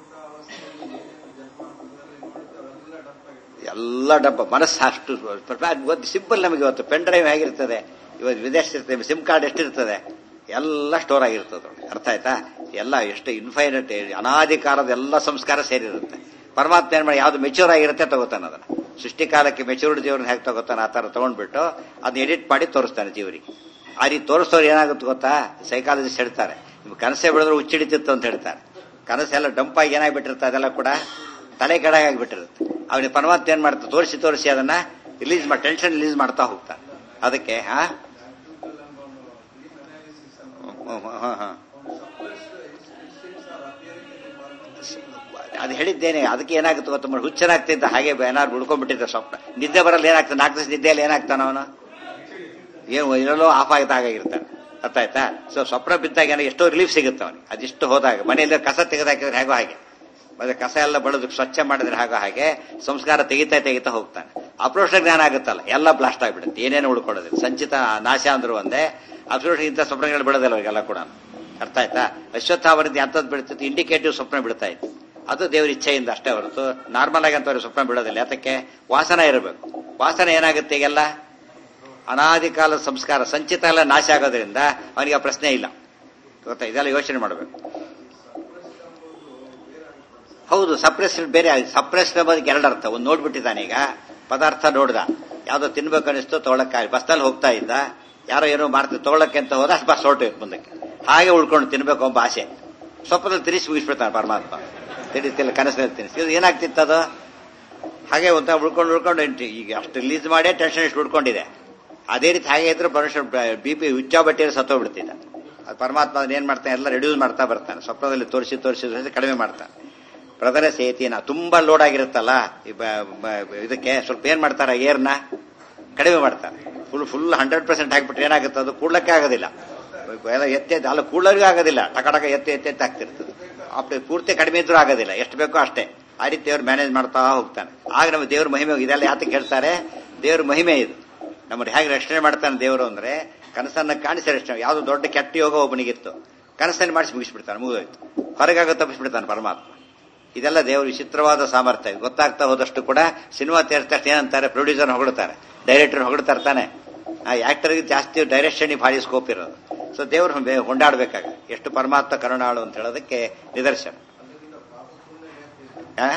S1: ಎಲ್ಲ ಡಬ್ಬ ಮನಸ್ಸು ಅಷ್ಟು ಒಂದು ಸಿಂಪಲ್ ನಮಗೆ ಇವತ್ತು ಪೆನ್ ಡ್ರೈವ್ ಹೇಗಿರ್ತದೆ ಇವತ್ತು ವಿದೇಶ ಇರ್ತದೆ ಸಿಮ್ ಕಾರ್ಡ್ ಎಷ್ಟಿರ್ತದೆ ಎಲ್ಲ ಸ್ಟೋರ್ ಆಗಿರ್ತದೆ ಅರ್ಥ ಆಯ್ತಾ ಎಲ್ಲ ಎಷ್ಟು ಇನ್ಫೈನಟ್ ಅನಾದಿ ಕಾಲದ ಎಲ್ಲ ಸಂಸ್ಕಾರ ಸೇರಿರುತ್ತೆ ಪರಮಾತ್ಮ ಏನ್ ಮಾಡಿ ಯಾವ್ದು ಮೆಚೂರ್ ಆಗಿರುತ್ತೆ ತಗೋತಾನೆ ಅದನ್ನ ಸೃಷ್ಟಿಕಾಲಕ್ಕೆ ಮೆಚೂರ್ಡ್ ಜೀವನ ಹೇಗೆ ತಗೋತಾನೆ ಆ ತರ ತಗೊಂಡ್ಬಿಟ್ಟು ಅದನ್ನ ಎಡಿಟ್ ಮಾಡಿ ತೋರಿಸ್ತಾನೆ ಜೀವರಿಗೆ ಆ ರೀತಿ ತೋರಿಸೋರು ಏನಾಗುತ್ತೆ ಗೊತ್ತಾ ಸೈಕಾಲಜಿಸ್ಟ್ ಹೇಳ್ತಾರೆ ನಿಮ್ಗೆ ಕನಸೇ ಬೆಳೆದ್ರೆ ಹುಚ್ಚಿಡಿತಿತ್ತು ಅಂತ ಹೇಳ್ತಾರೆ ಕನಸೆಲ್ಲ ಡಂಪ್ ಆಗಿ ಏನಾಗ್ಬಿಟ್ಟಿರುತ್ತೆ ಅದೆಲ್ಲ ಕೂಡ ತಲೆ ಕೆಳಗಾಗ್ಬಿಟ್ಟಿರುತ್ತೆ ಅವನಿಗೆ ಪರಮಾತ್ಮ ಏನ್ ಮಾಡ್ತಾ ತೋರಿಸಿ ತೋರಿಸಿ ಅದನ್ನ ರಿಲೀಸ್ ಮಾಡಿ ಟೆನ್ಷನ್ ರಿಲೀಸ್ ಮಾಡ್ತಾ ಹೋಗ್ತಾನೆ ಅದಕ್ಕೆ ಹಾ ಹಾ ಹಾ ಅದು ಹೇಳಿದ್ದೇನೆ ಅದಕ್ಕೆ ಏನಾಗುತ್ತೆ ಗೊತ್ತ ಮಾಡಿ ಹುಚ್ಚನಾಗ್ತಿದ್ದ ಹಾಗೆ ಏನಾದ್ರು ಬಿಡ್ಕೊಂಡ್ಬಿಟ್ಟಿದ್ದ ಸ್ವಪ್ನ ನಿದ್ದೆ ಬರಲ್ಲ ಏನಾಗ್ತಾನೆ ನಾಲ್ಕು ದಿವಸ ನಿದ್ದೆಯಲ್ಲಿ ಏನಾಗ್ತಾನ ಅವನು ಏನು ಇರಲ್ಲೋ ಆಫ್ ಆಗಿದ್ದ ಹಾಗಾಗಿರ್ತಾನೆ ಅರ್ಥ ಆಯ್ತಾ ಸೊ ಸ್ವಪ್ನ ಬಿದ್ದಾಗ ಏನೋ ಎಷ್ಟೋ ರಿಲೀಫ್ ಸಿಗುತ್ತೆ ಅವನಿಗೆ ಅದಿಷ್ಟು ಹೋದಾಗ ಮನೆಯಲ್ಲಿ ಕಸ ತೆಗೆದಾಕಿದ್ರೆ ಹೇಗೋ ಹಾಗೆ ಮತ್ತೆ ಕಸ ಎಲ್ಲ ಬಡದು ಸ್ವಚ್ಛ ಮಾಡಿದ್ರೆ ಹಾಗೋ ಹಾಗೆ ಸಂಸ್ಕಾರ ತೆಗಿತಾ ತೆಗಿತಾ ಹೋಗ್ತಾನೆ ಅಪ್ರೋಷ ಜ್ಞಾನ ಆಗುತ್ತಲ್ಲ ಎಲ್ಲ ಬ್ಲಾಸ್ಟ್ ಆಗಿಬಿಡುತ್ತೆ ಏನೇನು ಉಳ್ಕೊಳ್ಳೋದಿಲ್ಲ ಸಂಚಿತ ನಾಶ ಅಂದ್ರು ಒಂದೇ ಅಪ್ರೋಷ ಇಂಥ ಸ್ವಪ್ನಗಳು ಬಿಡೋದಿಲ್ಲ ಅವಾಗೆಲ್ಲ ಕೂಡ ಅರ್ಥ ಆಯ್ತಾ ಅಶ್ವತ್ಥಾವರದ್ದು ಎಂಥದ್ದು ಬಿಡ್ತಿತ್ತು ಇಂಡಿಕೇಟಿವ್ ಸ್ವಪ್ನ ಬಿಡ್ತಾ ಇತ್ತು ಅದು ದೇವರ ಇಚ್ಛೆಯಿಂದ ಅಷ್ಟೇ ಹೊರತು ನಾರ್ಮಲ್ ಆಗಿ ಅಂತವ್ರಿಗೆ ಸ್ವಪ್ನ ಬಿಡೋದಿಲ್ಲ ಯಾತಕ್ಕೆ ವಾಸನ ಇರಬೇಕು ವಾಸನ ಏನಾಗುತ್ತೆ ಈಗೆಲ್ಲ ಅನಾದಿ ಕಾಲದ ಸಂಸ್ಕಾರ ಸಂಚಿತ ಎಲ್ಲ ನಾಶ ಆಗೋದ್ರಿಂದ ಅವನಿಗೆ ಆ ಪ್ರಶ್ನೆ ಇಲ್ಲ ಗೊತ್ತಾ ಇದೆಲ್ಲ ಯೋಚನೆ ಮಾಡಬೇಕು ಹೌದು ಸಪ್ರೆಸ್ ಬೇರೆ ಸಪ್ರೆಸ್ ಎಂಬುದಕ್ಕೆ ಎರಡು ಅರ್ಥ ಒಂದು ನೋಡ್ಬಿಟ್ಟಿದ್ದಾನೆ ಈಗ ಪದಾರ್ಥ ನೋಡ್ದ ಯಾವ್ದೋ ತಿನ್ಬೇಕು ಅನಿಸ್ತು ತೊಗೊಳಕ್ಕಾಗಿ ಬಸ್ನಲ್ಲಿ ಹೋಗ್ತಾ ಇದ್ದ ಯಾರೋ ಏನೋ ಮಾಡ್ತಾರೆ ತೊಗೊಳಕ್ಕೆ ಅಂತ ಹೋದ ಬಸ್ ಹೊರಟು ಮುಂದಕ್ಕೆ ಹಾಗೆ ಉಳ್ಕೊಂಡು ತಿನ್ಬೇಕು ಎಂಬ ಆಸೆ ಸ್ವಪ್ನದಲ್ಲಿ ತಿರುಗಿಸಿ ಮುಗಿಸ್ಬಿಡ್ತಾನೆ ಪರಮಾತ್ಮ ತಿಳಿತಿಲ್ಲ ಕನಸಿನಲ್ಲಿ ತಿನ್ನಿಸಿ ಇದು ಏನಾಗ್ತಿತ್ತು ಅದು ಹಾಗೆ ಒಂಥ ಉಳ್ಕೊಂಡು ಉಳ್ಕೊಂಡು ಎಂಟ್ರಿ ಈಗ ಅಷ್ಟು ರಿಲೀಸ್ ಮಾಡೇ ಟೆನ್ಷನ್ ಇಷ್ಟು ಉಳ್ಕೊಂಡಿದೆ ಅದೇ ರೀತಿ ಹಾಗೆ ಇದ್ರೆ ಮನುಷ್ಯ ಬಿ ಪಿ ಹುಚ್ಚ ಬಟ್ಟೆಯಲ್ಲಿ ಸತ್ತೋಗ್ಬಿಡ್ತಿದ್ದ ಅದು ಪರಮಾತ್ಮ ಅದನ್ನ ಏನ್ ಮಾಡ್ತಾನೆ ಎಲ್ಲ ರೆಡ್ಯೂಸ್ ಮಾಡ್ತಾ ಬರ್ತಾನೆ ಸ್ವಪ್ನದಲ್ಲಿ ತೋರಿಸಿ ತೋರಿಸಿ ತೋರಿಸಿ ಕಡಿಮೆ ಮಾಡ್ತಾನೆ ಪ್ರಧಾನ ಸೇತಿನ ತುಂಬಾ ಲೋಡ್ ಆಗಿರುತ್ತಲ್ಲ ಈ ಬ- ಬ- ಇದಕ್ಕೆ ಸ್ವಲ್ಪ ಏನ್ ಮಾಡ್ತಾರೆ ಏರ್ನ ಕಡಿಮೆ ಮಾಡ್ತಾರೆ ಫುಲ್ ಫುಲ್ ಹಂಡ್ರೆಡ್ ಪರ್ಸೆಂಟ್ ಹಾಕ್ಬಿಟ್ರೆ ಏನಾಗುತ್ತೆ ಅದು ಕೂಡ್ಲಕ್ಕೆ ಆಗೋದಿಲ್ಲ ಎಲ್ಲ ಎತ್ತಿ ಎತ್ತಿ ಅಲ್ಲ ಕೂಡ್ಲರಿಗೂ ಆಗೋದಿಲ್ಲ ಟಕ ಟಕ ಎತ್ತಿ ಎತ್ತಿ ಎತ್ತಿ ಆಗ್ತಿರ್ತದೆ ಅಪ್ಪ ಪೂರ್ತಿ ಕಡಿಮೆ ಇದ್ರೂ ಆಗೋದಿಲ್ಲ ಎಷ್ಟು ಬೇಕೋ ಅಷ್ಟೇ ಆ ರೀತಿ ದೇವ್ರು ಮ್ಯಾನೇಜ್ ಮಾಡ್ತಾ ಹೋಗ್ತಾನೆ ಆಗ ನಮ್ಮ ದೇವ್ರ ಮಹಿಮೆ ಇದೆಲ್ಲ ಯಾತಕ್ಕೆ ಹೇಳ್ತಾರೆ ದೇವ್ರ ಮಹಿಮೆ ಇದು ನಮ್ಮನ್ನು ಹೇಗೆ ರಕ್ಷಣೆ ಮಾಡ್ತಾನೆ ದೇವರು ಅಂದ್ರೆ ಕನಸನ್ನ ಕಾಣಿಸಿ ರಕ್ಷಣೆ ಯಾವ್ದು ದೊಡ್ಡ ಕೆಟ್ಟ ಯೋಗ ಒಬ್ಬನಿಗಿತ್ತು ಕನಸನ್ನು ಮಾಡಿಸಿ ಮುಗಿಸ್ಬಿಡ್ತಾನೆ ಮುಗಿದೋಯ್ತು ಹೊರಗಾಗ ತಪ್ಪಿಸ್ಬಿಡ್ತಾನೆ ಪರಮಾತ್ಮ ಇದೆಲ್ಲ ದೇವರ ವಿಚಿತ್ರವಾದ ಸಾಮರ್ಥ್ಯ ಇದು ಗೊತ್ತಾಗ್ತಾ ಹೋದಷ್ಟು ಕೂಡ ಸಿನಿಮಾ ತೇರ್ತ ತಕ್ಷಣ ಏನಂತಾರೆ ಪ್ರೊಡ್ಯೂಸರ್ ಹೊಗಳ್ತಾರೆ ಡೈರೆಕ್ಟರ್ ಹೊಗಳ್ತಾ ಇರ್ತಾನೆ ಆ ಆಕ್ಟರ್ಗೆ ಜಾಸ್ತಿ ಡೈರೆಕ್ಷನ್ ಭಾರಿ ಸ್ಕೋಪ್ ಇರೋದು ಸೊ ದೇವರು ಹೊಂದಾಡ್ಬೇಕಾಗ ಎಷ್ಟು ಪರಮಾತ್ಮ ಕರುಣಾಳು ಅಂತ ಹೇಳೋದಕ್ಕೆ ನಿದರ್ಶನ ಆ?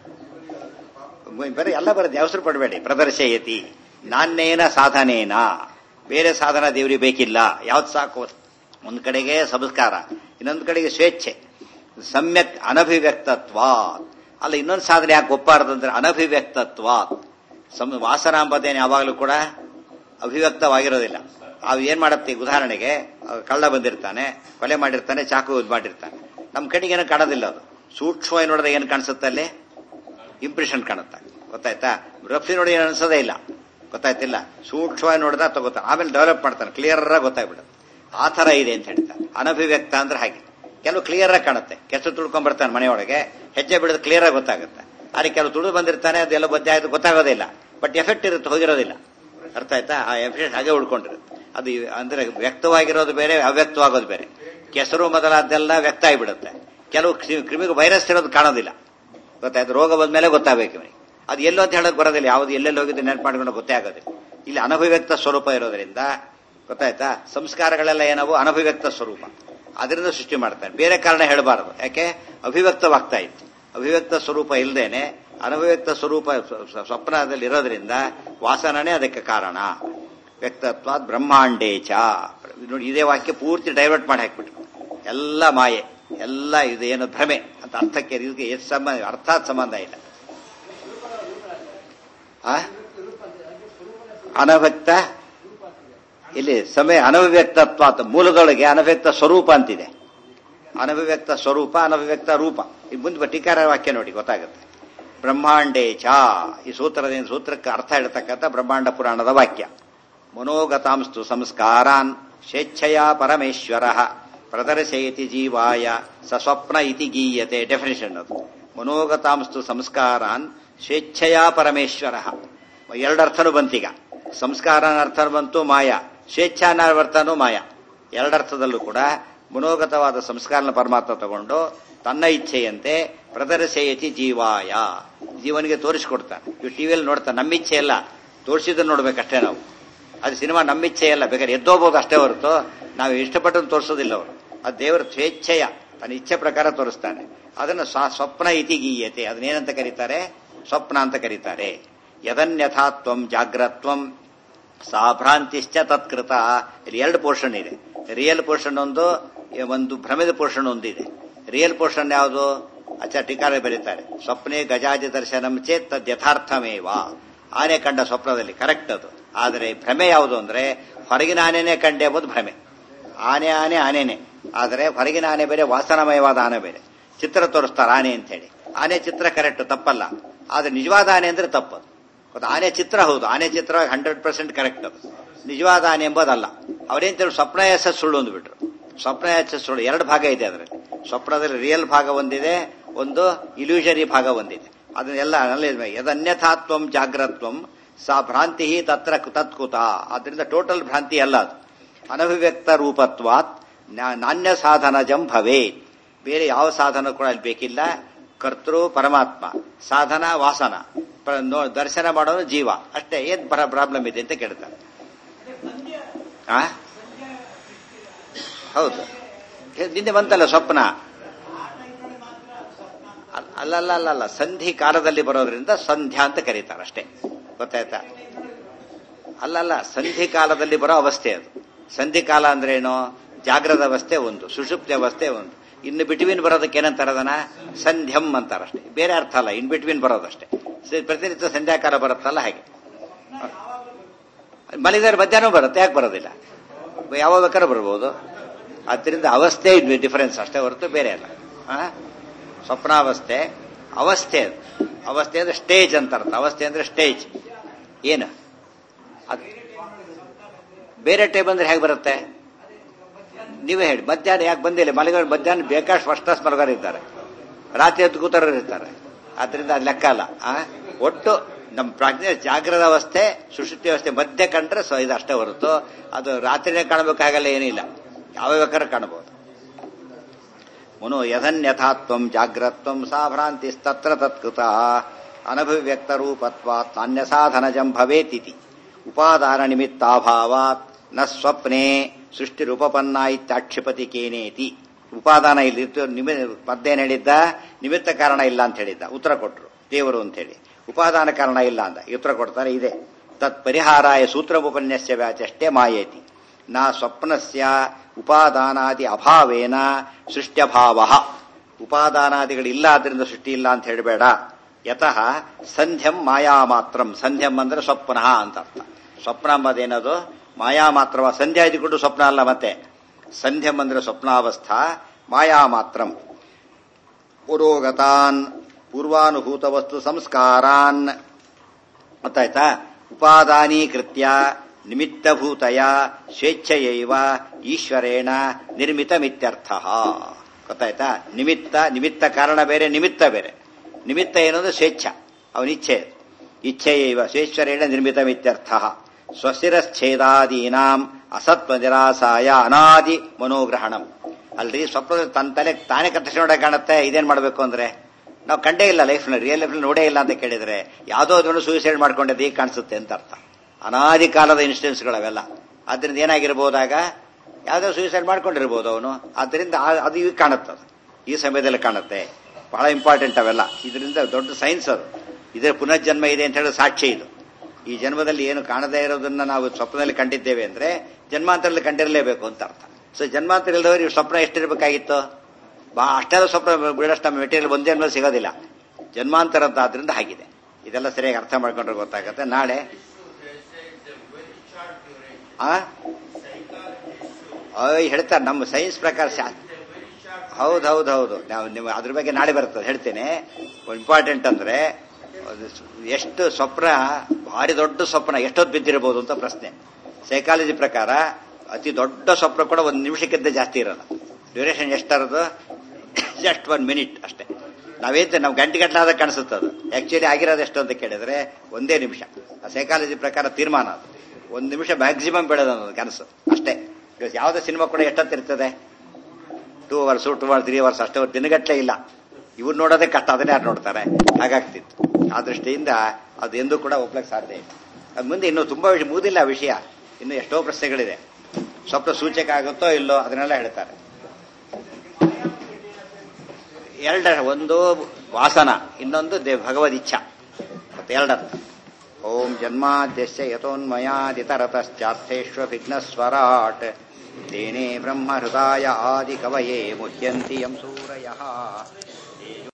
S1: ಬರೀ ಎಲ್ಲ ಬರುತ್ತೆ ಅವಸರ ಪಡಬೇಡಿ ಪ್ರದರ್ಶಯತಿ ನಾನೇನ ಸಾಧನೇನ ಬೇರೆ ಸಾಧನ ದೇವರಿಗೆ ಬೇಕಿಲ್ಲ ಯಾವ್ದು ಸಾಕು ಒಂದ್ ಕಡೆಗೆ ಸಂಸ್ಕಾರ ಇನ್ನೊಂದು ಕಡೆಗೆ ಸ್ವೇಚ್ಛೆ ಸಮ್ಯಕ್ ಅನಭಿವ್ಯಕ್ತತ್ವ ಅಲ್ಲ ಇನ್ನೊಂದು ಸಾಧನೆ ಯಾಕೆ ಒಪ್ಪಾರದಂದ್ರೆ ಅನಭಿವ್ಯಕ್ತತ್ವ ಸಮ್ ವಾಸನಾಂಬದೇನೆ ಯಾವಾಗಲೂ ಕೂಡ ಅಭಿವ್ಯಕ್ತವಾಗಿರೋದಿಲ್ಲ ಅವು ಏನ್ ಮಾಡತ್ತೆ ಈಗ ಉದಾಹರಣೆಗೆ ಅಹ್, ಕಳ್ಳ ಬಂದಿರ್ತಾನೆ ಕೊಲೆ ಮಾಡಿರ್ತಾನೆ ಚಾಕು ಇದು ಮಾಡಿರ್ತಾನೆ ನಮ್ಮ ಕಣ್ಣಿಗೆ ಏನೂ ಕಾಣೋದಿಲ್ಲ ಅದು ಸೂಕ್ಷ್ಮವಾಗಿ ನೋಡಿದ್ರೆ ಏನು ಕಾಣಿಸುತ್ತೆ ಅಲ್ಲಿ ಇಂಪ್ರೆಷನ್ ಕಾಣುತ್ತೆ ಗೊತ್ತಾಯ್ತಾ ರಫ್ಲಿ ನೋಡಿ ಏನು ಅನ್ಸೋದೇ ಇಲ್ಲ ಗೊತ್ತಾಯ್ತಿಲ್ಲ ಸೂಕ್ಷ್ಮವಾಗಿ ನೋಡಿದ ತಗೋತಾನೆ ಆಮೇಲೆ ಡೆವಲಪ್ ಮಾಡ್ತಾನೆ ಕ್ಲಿಯರ್ ಆಗಿ ಗೊತ್ತಾಗ್ಬಿಡುತ್ತೆ ಆ ಥರ ಇದೆ ಅಂತ ಹೇಳ್ತಾನೆ ಅನಭಿವ್ಯಕ್ತ ಅಂದ್ರೆ ಹಾಗೆ ಕೆಲವು ಕ್ಲಿಯರ್ ಆಗಿ ಕಾಣುತ್ತೆ ಕೆಸರು ತುಳ್ಕೊಂಡ್ ಬರ್ತಾನೆ ಮನೆಯೊಳಗೆ ಹೆಜ್ಜೆ ಬಿಡೋದು ಕ್ಲಿಯರ್ ಆಗಿ ಗೊತ್ತಾಗುತ್ತೆ ಆದರೆ ಕೆಲವು ತುಳಿದು ಬಂದಿರ್ತಾನೆ ಅದೆಲ್ಲ ಬದ್ದೆ ಆಯ್ತು ಗೊತ್ತಾಗೋದಿಲ್ಲ ಬಟ್ ಎಫೆಕ್ಟ್ ಇರುತ್ತೆ ಹೋಗಿರೋದಿಲ್ಲ ಅರ್ಥ ಆಯ್ತಾ ಆ ಎಫೆಕ್ಟ್ ಹಾಗೆ ಉಳ್ಕೊಂಡಿರುತ್ತೆ ಅದು ಇವ್- ಅಂದ್ರೆ ವ್ಯಕ್ತವಾಗಿರೋದು ಬೇರೆ ಅವ್ಯಕ್ತವಾಗೋದು ಬೇರೆ ಕೆಸರು ಮೊದಲಾದ್ದೆಲ್ಲ ವ್ಯಕ್ತ ಆಗಿಬಿಡುತ್ತೆ ಕೆಲವು ಕ್ರಿ- ಕ್ರಿಮಿಗೆ ವೈರಸ್ ಇರೋದು ಕಾಣೋದಿಲ್ಲ ಗೊತ್ತಾಯ್ತು ರೋಗ ಬಂದ್ಮೇಲೆ ಗೊತ್ತಾಗಬೇಕು ಇವನಿಗೆ ಅದು ಎಲ್ಲೋ ಅಂತ ಹೇಳಕ್ ಬರೋದಿಲ್ಲ ಯಾವ್ದು ಎಲ್ಲೆಲ್ಲಿ ಹೋಗಿದ್ದು ನೆನಪು ಮಾಡ್ಕೊಂಡು ಗೊತ್ತೇ ಆಗೋದಿಲ್ಲ ಇಲ್ಲಿ ಅನಭಿವ್ಯಕ್ತ ಸ್ವರೂಪ ಇರೋದ್ರಿಂದ ಗೊತ್ತಾಯ್ತಾ ಸಂಸ್ಕಾರಗಳೆಲ್ಲ ಏನವು ಅನಭಿವ್ಯಕ್ತ ಸ್ವರೂಪ ಅದರಿಂದ ಸೃಷ್ಟಿ ಮಾಡ್ತಾನೆ ಬೇರೆ ಕಾರಣ ಹೇಳಬಾರದು ಯಾಕೆ ಅಭಿವ್ಯಕ್ತವಾಗ್ತಾ ಇತ್ತು ಅಭಿವ್ಯಕ್ತ ಸ್ವರೂಪ ಇಲ್ಲದೇನೆ ಅನಭಿವ್ಯಕ್ತ ಸ್ವರೂಪ ಸ್ವ- ಸ್ವ- ಸ್ವಪ್ನದಲ್ಲಿ ಇರೋದ್ರಿಂದ ವಾಸನನೇ ಅದಕ್ಕೆ ಕಾರಣ ವ್ಯಕ್ತತ್ವ ಬ್ರಹ್ಮಾಂಡೇಚ ನೋಡಿ ಇದೇ ವಾಕ್ಯ ಪೂರ್ತಿ ಡೈವರ್ಟ್ ಮಾಡಿ ಹಾಕ್ಬಿಟ್ರು ಎಲ್ಲ ಮಾಯೆ ಎಲ್ಲ ಇದು ಏನು ಭ್ರಮೆ ಅಂತ ಅರ್ಥಕ್ಕೆ ಇದಕ್ಕೆ ಎಷ್ಟು ಸಂಬಂಧ ಅರ್ಥಾತ್ ಸಂಬಂಧ ಇಲ್ಲ ಆ? ಅನವ್ಯಕ್ತ ಇಲ್ಲಿ ಸಮಯ ಅನವ್ಯಕ್ತತ್ವ ಅಂತ ಮೂಲದೊಳಗೆ ಅನವ್ಯಕ್ತ ಸ್ವರೂಪ ಅಂತಿದೆ ಅನಭಿವ್ಯಕ್ತ ಸ್ವರೂಪ ಅನಭಿವ್ಯಕ್ತ ರೂಪ ಈ ಮುಂದೆ ಟೀಕಾರ ವಾಕ್ಯ ನೋಡಿ ಗೊತ್ತಾಗುತ್ತೆ ಬ್ರಹ್ಮಾಂಡೇ ಚ ಈ ಸೂತ್ರದಿಂದ ಸೂತ್ರಕ್ಕೆ ಅರ್ಥ ಹೇಳ್ತಕ್ಕಂಥ ಬ್ರಹ್ಮಾಂಡ ಪುರಾಣದ ವಾಕ್ಯ ಮನೋಗತಾಂಸ್ತು ಸಂಸ್ಕಾರಾನ್ ಸ್ವೇಚ್ಛೆಯ ಪರಮೇಶ್ವರ ಪ್ರದರ್ಶಯತಿ ಜೀವಾಯ ಸ ಸ್ವಪ್ನ ಇತಿ ಗೀಯತೆ ಡೆಫಿನೇಷನ್ ಅದು ಮನೋಗತಾಂಸ್ತು ಸಂಸ್ಕಾರಾನ್ ಸ್ವೇಚ್ಛೆಯ ಪರಮೇಶ್ವರ ಎರಡರ್ಥನೂ ಬಂತೀಗ ಸಂಸ್ಕಾರ ಅರ್ಥ ಬಂತು ಮಾಯ ಸ್ವೇಚ್ಛಾನರ್ಥನೂ ಮಾಯ ಎರಡರ್ಥದಲ್ಲೂ ಕೂಡ ಮನೋಗತವಾದ ಸಂಸ್ಕಾರನ ಪರಮಾತ್ಮ ತಗೊಂಡು ತನ್ನ ಇಚ್ಛೆಯಂತೆ ಪ್ರದರ್ಶಯತಿ ಜೀವಾಯ ಜೀವನಿಗೆ ತೋರಿಸ್ಕೊಡ್ತಾನೆ ಇವು ಟಿವಿಯಲ್ಲಿ ನೋಡ್ತಾನೆ ನಮ್ಮ ಇಚ್ಛೆ ಇಲ್ಲ ತೋರಿಸಿದ್ದನ್ನು ನೋಡ್ಬೇಕಷ್ಟೇ ನಾವು ಅದು ಸಿನಿಮಾ ನಮ್ಮ ಇಚ್ಛೆ ಇಲ್ಲ ಬೇಕಾದ್ರೆ ಎದ್ದೋಗ್ಬೋದು ಅಷ್ಟೇ ಹೊರತು ನಾವು ಇಷ್ಟಪಟ್ಟನ್ನು ತೋರಿಸೋದಿಲ್ಲ ಅವರು ಅದು ದೇವರ ಸ್ವೇಚ್ಛೆಯ ತನ್ನ ಇಚ್ಛೆ ಪ್ರಕಾರ ತೋರಿಸ್ತಾನೆ ಅದನ್ನು ಸ್ವ- ಸ್ವಪ್ನ ಇತಿ ಗೀಯತೆ ಅದನ್ನೇನಂತ ಕರೀತಾರೆ ಸ್ವಪ್ನ ಅಂತ ಕರೀತಾರೆ ಯದನ್ಯಥಾತ್ವಂ ಜಾಗ್ರತ್ವಂ ಸಾಭ್ರಾಂತಿಶ್ಚ ತತ್ಕೃತ ಇಲ್ಲಿ ಎರಡು ಪೋರ್ಷನ್ ಇದೆ ರಿಯಲ್ ಪೋರ್ಷನ್ ಒಂದು ಒಂದು ಭ್ರಮೆದ ಪೋರ್ಷನ್ ಒಂದಿದೆ ರಿಯಲ್ ಪೋರ್ಷನ್ ಯಾವುದು ಅಚ್ಚ ಟೀಕಾರೆ ಬರೀತಾರೆ ಸ್ವಪ್ನೆ ಗಜಾದಿ ದರ್ಶನಂ ಚೇತ್ ತದ್ ಯಥಾರ್ಥಮೇವ ಆನೆ ಕಂಡ ಸ್ವಪ್ನದಲ್ಲಿ ಕರೆಕ್ಟ್ ಅದು ಆದರೆ ಭ್ರಮೆ ಯಾವುದು ಅಂದ್ರೆ ಹೊರಗಿನ ಆನೆನೇ ಕಂಡೆ ಎಂಬುದು ಭ್ರಮೆ ಆನೆ ಆನೆ ಆನೆನೆ ಆದರೆ ಹೊರಗಿನ ಆನೆ ಬೇರೆ ವಾಸನಮಯವಾದ ಆನೆ ಬೇರೆ ಚಿತ್ರ ತೋರಿಸ್ತಾರೆ ಆನೆ ಅಂತ ಹೇಳಿ ಆನೆ ಚಿತ್ರ ಕರೆಕ್ಟ್ ತಪ್ಪಲ್ಲ ಆದ್ರೆ ನಿಜವಾದ ಆನೆ ಅಂದ್ರೆ ತಪ್ಪದು ಗೊತ್ತಾ? ಆನೆ ಚಿತ್ರ ಹೌದು ಆನೆ ಚಿತ್ರ ಹಂಡ್ರೆಡ್ ಪರ್ಸೆಂಟ್ ಕರೆಕ್ಟ್ ಅದು ನಿಜವಾದ ಆನೆ ಎಂಬುದಲ್ಲ ಅವ್ರೇನ್ ತಿಳಿ ಸ್ವಪ್ನ ಎಸ್ ಸುಳ್ಳು ಅಂದ್ಬಿಟ್ರು ಸ್ವಪ್ನ ಎಸ್ ಸುಳ್ಳು ಎರಡು ಭಾಗ ಇದೆ ಅದರಲ್ಲಿ ಸ್ವಪ್ನದಲ್ಲಿ ರಿಯಲ್ ಭಾಗ ಒಂದಿದೆ ಒಂದು ಇಲ್ಯೂಷರಿ ಭಾಗ ಒಂದಿದೆ ಅದನ್ನೆಲ್ಲ ಅನಲೈಸ್ ಮಾಡಿ ಯದನ್ಯಥಾತ್ವಂ ಜಾಗ್ರತ್ವಂ ಸಾ ಭ್ರಾಂತಿ ತತ್ರ ತತ್ಕುತ ಅದರಿಂದ ಟೋಟಲ್ ಭ್ರಾಂತಿ ಅಲ್ಲ ಅದು ಅನಭಿವ್ಯಕ್ತ ರೂಪತ್ವಾತ್ ನಾ- ನಾಣ್ಯ ಸಾಧನಜಂ ಭವೇತ್ ಬೇರೆ ಯಾವ ಸಾಧನ ಕೂಡ ಅಲ್ಲಿ ಬೇಕಿಲ್ಲ ಕರ್ತೃ ಪರಮಾತ್ಮ ಸಾಧನ ವಾಸನ ಪ್ರ- ನೋ- ದರ್ಶನ ಮಾಡೋನು ಜೀವ ಅಷ್ಟೇ ಏನ್ ಪ್ರಾಬ್ಲಮ್ ಇದೆ ಅಂತ ಕೇಳ್ತಾರೆ ಆ ಹೌದು ಹೇ, ನಿನ್ನೆ ಬಂತಲ್ಲ ಸ್ವಪ್ನ ಅಲ್- ಅಲ್ಲಲ್ಲ ಅಲ್ಲಲ್ಲ ಸಂಧಿ ಕಾಲದಲ್ಲಿ ಬರೋದ್ರಿಂದ ಸಂಧ್ಯಾ ಅಂತ ಕರೀತಾರೆ ಅಷ್ಟೇ ಗೊತ್ತಾಯ್ತಾ ಅಲ್ಲಲ್ಲ ಸಂಧಿ ಕಾಲದಲ್ಲಿ ಬರೋ ಅವಸ್ಥೆ ಅದು ಸಂಧಿ ಕಾಲ ಅಂದ್ರೆ ಏನು ಜಾಗ್ರದ ಅವಸ್ಥೆ ಒಂದು ಸುಷುಪ್ತಿ ಅವಸ್ಥೆ ಒಂದು ಇನ್ನು ಬಿಟ್ವೀನ್ ಬರೋದಕ್ಕೆ ಏನಂತಾರೆ ಅದನ್ನ ಸಂಧ್ಯಂ ಅಂತಾರಷ್ಟೇ ಬೇರೆ ಅರ್ಥ ಅಲ್ಲ ಇನ್ ಬಿಟ್ವೀನ್ ಬರೋದಷ್ಟೇ ಸ- ಪ್ರತಿನಿತ್ಯ ಸಂಧ್ಯಾಕಾಲ ಬರುತ್ತಲ್ಲ ಹಾಗೆ ಮಲಗಿದ್ರೆ ಮಧ್ಯಾಹ್ನ ಬರುತ್ತೆ ಯಾಕೆ ಬರೋದಿಲ್ಲ ಯಾವಾಗ ಬೇಕಾದ್ರೂ ಬರ್ಬೋದು ಅದರಿಂದ ಅವಸ್ಥೆ ಡಿಫರೆನ್ಸ್ ಅಷ್ಟೇ ಹೊರತು ಬೇರೆ ಅಲ್ಲ ಆ? ಸ್ವಪ್ನಾವಸ್ಥೆ ಅವಸ್ಥೆ ಅದು ಅವಸ್ಥೆ ಅಂದ್ರೆ ಸ್ಟೇಜ್ ಅಂತ ಅರ್ಥ ಅವಸ್ಥೆ ಅಂದ್ರೆ ಸ್ಟೇಜ್ ಏನು ಅದ್ ಬೇರೆ ಟೈಮ್ ಅಂದ್ರೆ ಹೇಗೆ ಬರುತ್ತೆ ನೀವೇ ಹೇಳಿ ಮಧ್ಯಾಹ್ನ ಯಾಕೆ ಬಂದಿಲ್ಲ ಮಲಗ ಮಧ್ಯಾಹ್ನ ಬೇಕಾಷ್ಟು ಫಸ್ಟ್ ಕ್ಲಾಸ್ ಮಲಗೋರು ಇದ್ದಾರೆ ರಾತ್ರಿ ಹೊತ್ತು ಕೂತರೋರು ಇರ್ತಾರೆ ಆದ್ರಿಂದ ಅದು ಲೆಕ್ಕ ಅಲ್ಲ ಆ? ಒಟ್ಟು ನಮ್ಮ ಪ್ರಾಜ್ಞೆ ಜಾಗ್ರದ ಅವಸ್ಥೆ ಸುಶುದ್ಧಿ ಅವಸ್ಥೆ ಮಧ್ಯೆ ಕಂಡ್ರೆ ಸೊ ಇದು ಅಷ್ಟೇ ಹೊರತು ಅದು ರಾತ್ರಿನೇ ಕಾಣಬೇಕಾಗಲ್ಲ ಏನಿಲ್ಲ ಯಾವ ಬೇಕಾದ್ರೂ ಕಾಣಬಹುದು ಮುನು ಯಥನ್ಯಥಾತ್ವಂ ಜಾಗ್ರತ್ವಂ ಸಾ ಭ್ರಾಂತಿಸ್ತತ್ರ ತತ್ಕೃತ ಅನಭಿವ್ಯಕ್ತ ರೂಪತ್ವಾತ್ ನಾಣ್ಯ ಸಾಧನಜಂ ಭವೇತಿತಿ ಉಪಾದಾನ ನಿಮಿತ್ತಾಭಾವಾತ್ ನ ಸ್ವಪ್ನೆ ಸೃಷ್ಟಿರುಪಪನ್ನ ಇತ್ಯಾಕ್ಷಿಪತಿ ಕೇನೇತಿ ಉಪಾದಾನ ಇಲ್ಲಿ ನಿಮಿ ಮದ್ದೇನ್ ಹೇಳಿದ್ದ ನಿಮಿತ್ತ ಕಾರಣ ಇಲ್ಲ ಅಂತ ಹೇಳಿದ್ದ ಉತ್ತರ ಕೊಟ್ರು ದೇವರು ಅಂತ ಹೇಳಿ ಉಪಾದಾನ ಕಾರಣ ಇಲ್ಲ ಅಂತ ಉತ್ತರ ಕೊಡ್ತಾರೆ ಇದೆ ತತ್ ಪರಿಹಾರಾಯ ಸೂತ್ರ ಉಪನ್ಯಾಸ ವ್ಯಾಚಷ್ಟೇ ಮಾಯೇತಿ ನಾ ಸ್ವಪ್ನಸ್ಯ ಉಪಾದಾನಾದಿ ಅಭಾವೇನ ಸೃಷ್ಟ್ಯಭಾವ ಉಪಾದಾನಾದಿಗಳಿಲ್ಲ ಆದ್ರಿಂದ ಸೃಷ್ಟಿ ಇಲ್ಲ ಅಂತ ಹೇಳಬೇಡ ಯತಃ ಸಂಧ್ಯಂ ಮಾಯಾ ಮಾತ್ರಂ ಸಂಧ್ಯಂ ಅಂದ್ರೆ ಸ್ವಪ್ನ ಅಂತ ಅರ್ಥ ಸ್ವಪ್ನ ಎಂಬುದೇನದು ಮಾಯಾ ಮಾತ್ರವ ಸಂಧ್ಯಾ ಇದ್ಕೊಂಡು ಸ್ವಪ್ನ ಅಲ್ಲ ಮತ್ತೆ ಸಂಧ್ಯಂ ಅಂದ್ರೆ ಸ್ವಪ್ನಾವಸ್ಥಾ ಮಾಯಾ ಮಾತ್ರಂ ಪುರೋಗತಾನ್ ಪೂರ್ವಾನುಭೂತ ವಸ್ತು ಸಂಸ್ಕಾರಾನ್ ಗೊತ್ತಾಯ್ತಾ ಉಪಾದಾನೀಕೃತ್ಯ ನಿಮಿತ್ತಭೂತಯ ಸ್ವೇಚ್ಛೆಯೈವ ಈಶ್ವರೇಣ ನಿರ್ಮಿತಮಿತ್ಯರ್ಥ ಗೊತ್ತಾಯ್ತಾ ನಿಮಿತ್ತ ನಿಮಿತ್ತ ಕಾರಣ ಬೇರೆ ನಿಮಿತ್ತ ಬೇರೆ ನಿಮಿತ್ತ ಏನಂದ್ರೆ ಸ್ವೇಚ್ಛ ಅವನ ಇಚ್ಛೆ ಇಚ್ಛೆಯೈವ ಸ್ವೇಶ್ವರೇಣ ನಿರ್ಮಿತಮಿತ್ಯರ್ಥ ಸ್ವಸ್ಥಿರಚ್ಛೇದಾದೀನಾಂ ಅಸತ್ವ ನಿರಾಸಾಯ ಅನಾದಿ ಮನೋಗ್ರಹಣಂ ಅಲ್ರಿ ಸ್ವಪ್ನ ತನ್ನ ತಲೆ ತಾನೇ ಕತ್ತರಿಸಿ ಕಾಣುತ್ತೆ ಇದೇನ್ ಮಾಡಬೇಕು ಅಂದ್ರೆ ನಾವು ಕಂಡೇ ಇಲ್ಲ ಲೈಫ್ನ ರಿಯಲ್ ಲೈಫ್ ನೋಡೇ ಇಲ್ಲ ಅಂತ ಕೇಳಿದ್ರೆ ಯಾವುದೋ ಅದನ್ನು ಸೂಸೈಡ್ ಮಾಡ್ಕೊಂಡಿದ್ದು ಈಗ ಕಾಣಿಸುತ್ತೆ ಅಂತ ಅರ್ಥ ಅನಾದಿ ಕಾಲದ ಇನ್ಸಿಡೆನ್ಸ್ಗಳವೆಲ್ಲ ಅದರಿಂದ ಏನಾಗಿರ್ಬೋದಾಗ ಯಾವುದೋ ಸೂಸೈಡ್ ಮಾಡ್ಕೊಂಡಿರ್ಬೋದು ಅವನು ಅದರಿಂದ ಆ- ಅದು ಈಗ ಕಾಣುತ್ತೆ ಅದು ಈ ಸಮಯದಲ್ಲಿ ಕಾಣುತ್ತೆ ಬಹಳ ಇಂಪಾರ್ಟೆಂಟ್ ಅವೆಲ್ಲ ಇದರಿಂದ ದೊಡ್ಡ ಸೈನ್ಸ್ ಅದು ಇದರ ಪುನರ್ಜನ್ಮ ಇದೆ ಅಂತ ಹೇಳಿ ಸಾಕ್ಷಿ ಇದು ಈ ಜನ್ಮದಲ್ಲಿ ಏನು ಕಾಣದೇ ಇರೋದನ್ನ ನಾವು ಸ್ವಪ್ನದಲ್ಲಿ ಕಂಡಿದ್ದೇವೆ ಅಂದ್ರೆ ಜನ್ಮಾಂತರದಲ್ಲಿ ಕಂಡಿರಲೇಬೇಕು ಅಂತ ಅರ್ಥ ಸೊ ಜನ್ಮಾಂತರ ಇಲ್ಲದವರು ಇವ್ರು ಸ್ವಪ್ನ ಎಷ್ಟಿರ್ಬೇಕಾಗಿತ್ತು ಬಾ ಅಷ್ಟೆಲ್ಲ ಸ್ವಪ್ನ ಬಿಡಷ್ಟು ನಮ್ಮ ಮೆಟೀರಿಯಲ್ ಒಂದೇ ಜನ್ಮ ಸಿಗೋದಿಲ್ಲ ಜನ್ಮಾಂತರ ಅಂತ ಆದ್ರಿಂದ ಆಗಿದೆ ಇದೆಲ್ಲ ಸರಿಯಾಗಿ ಅರ್ಥ ಮಾಡ್ಕೊಂಡ್ರೆ ಗೊತ್ತಾಗುತ್ತೆ ನಾಳೆ ಆ ಅಯ್ಯ್ ಹೇಳ್ತಾರೆ ನಮ್ಮ ಸೈನ್ಸ್ ಪ್ರಕಾರ ಶಾ ಹೌದು ಹೌದು ಹೌದು ನಾವು ನಿಮ್ಮ ಅದ್ರ ಬಗ್ಗೆ ನಾಳೆ ಬರ್ತದೆ ಹೇಳ್ತೇನೆ ಇಂಪಾರ್ಟೆಂಟ್ ಅಂದ್ರೆ ಅದು ಎಷ್ಟು ಸ್ವಪ್ನ ಭಾರಿ ದೊಡ್ಡ ಸ್ವಪ್ನ ಎಷ್ಟೊತ್ತು ಬಿದ್ದಿರಬಹುದು ಅಂತ ಪ್ರಶ್ನೆ ಸೈಕಾಲಜಿ ಪ್ರಕಾರ ಅತಿ ದೊಡ್ಡ ಸ್ವಪ್ನ ಕೂಡ ಒಂದು ನಿಮಿಷಕ್ಕಿಂತ ಜಾಸ್ತಿ ಇರಲ್ಲ ಡ್ಯೂರೇಷನ್ ಎಷ್ಟಿರೋದು ಜಸ್ಟ್ ಒನ್ ಮಿನಿಟ್ ಅಷ್ಟೇ ನಾವೇಂತ ನಾವು ಗಂಟೆ ಗಂಟಲಾದ ಕಾಣಿಸುತ್ತೆ ಅದು ಆಕ್ಚುಲಿ ಆಗಿರೋದು ಎಷ್ಟು ಅಂತ ಕೇಳಿದ್ರೆ ಒಂದೇ ನಿಮಿಷ ಆ ಸೈಕಾಲಜಿ ಪ್ರಕಾರ ತೀರ್ಮಾನ ಅದು ಒಂದು ನಿಮಿಷ ಮ್ಯಾಕ್ಸಿಮಮ್ ಬೆಳೆದ ಕನಸು ಅಷ್ಟೇ ಇವತ್ತು ಯಾವುದೇ ಸಿನಿಮಾ ಕೂಡ ಎಷ್ಟೊತ್ತಿರ್ತದೆ two hours two hours three hours ಅಷ್ಟೇ ದಿನಗಟ್ಟಲೆ ಇಲ್ಲ ಇವ್ರು ನೋಡೋದೇ ಕಷ್ಟ ಅದನ್ನೇ ಯಾರು ನೋಡ್ತಾರೆ ಹಾಗಾಗ್ತಿತ್ತು ಆ ದೃಷ್ಟಿಯಿಂದ ಅದು ಎಂದೂ ಕೂಡ ಒಪ್ಲಕ್ಕೆ ಸಾಧ್ಯ ಇಲ್ಲ ಅದು ಮುಂದೆ ಇನ್ನೂ ತುಂಬಾ ವಿಷಯ ಮುಗಿದಿಲ್ಲ ಆ ವಿಷಯ ಇನ್ನು ಎಷ್ಟೋ ಪ್ರಶ್ನೆಗಳಿದೆ ಸ್ವಪ್ನ ಸೂಚಕ ಆಗುತ್ತೋ ಇಲ್ಲೋ ಅದನ್ನೆಲ್ಲ ಹೇಳ್ತಾರೆ ಎರಡ ಒಂದು ವಾಸನ ಇನ್ನೊಂದು ದೇ ಭಗವದ್ ಇಚ್ಛಾ ಮತ್ತೆ ಎರಡರ್ಥ ಓಂ ಜನ್ಮಾದ್ಯಸ್ಯ ಯತೋನ್ಮಯಾದಿತರತಶ್ಚಾರ್ಥೇಷ್ವಭಿಘ್ನಸ್ವರಾಟ್ ತೇನೇ ಬ್ರಹ್ಮ ಹೃದಯ ಆದಿ ಕವಯೇ ಮುಹ್ಯಂತಿ ಯಂ ಸೂರಯಃ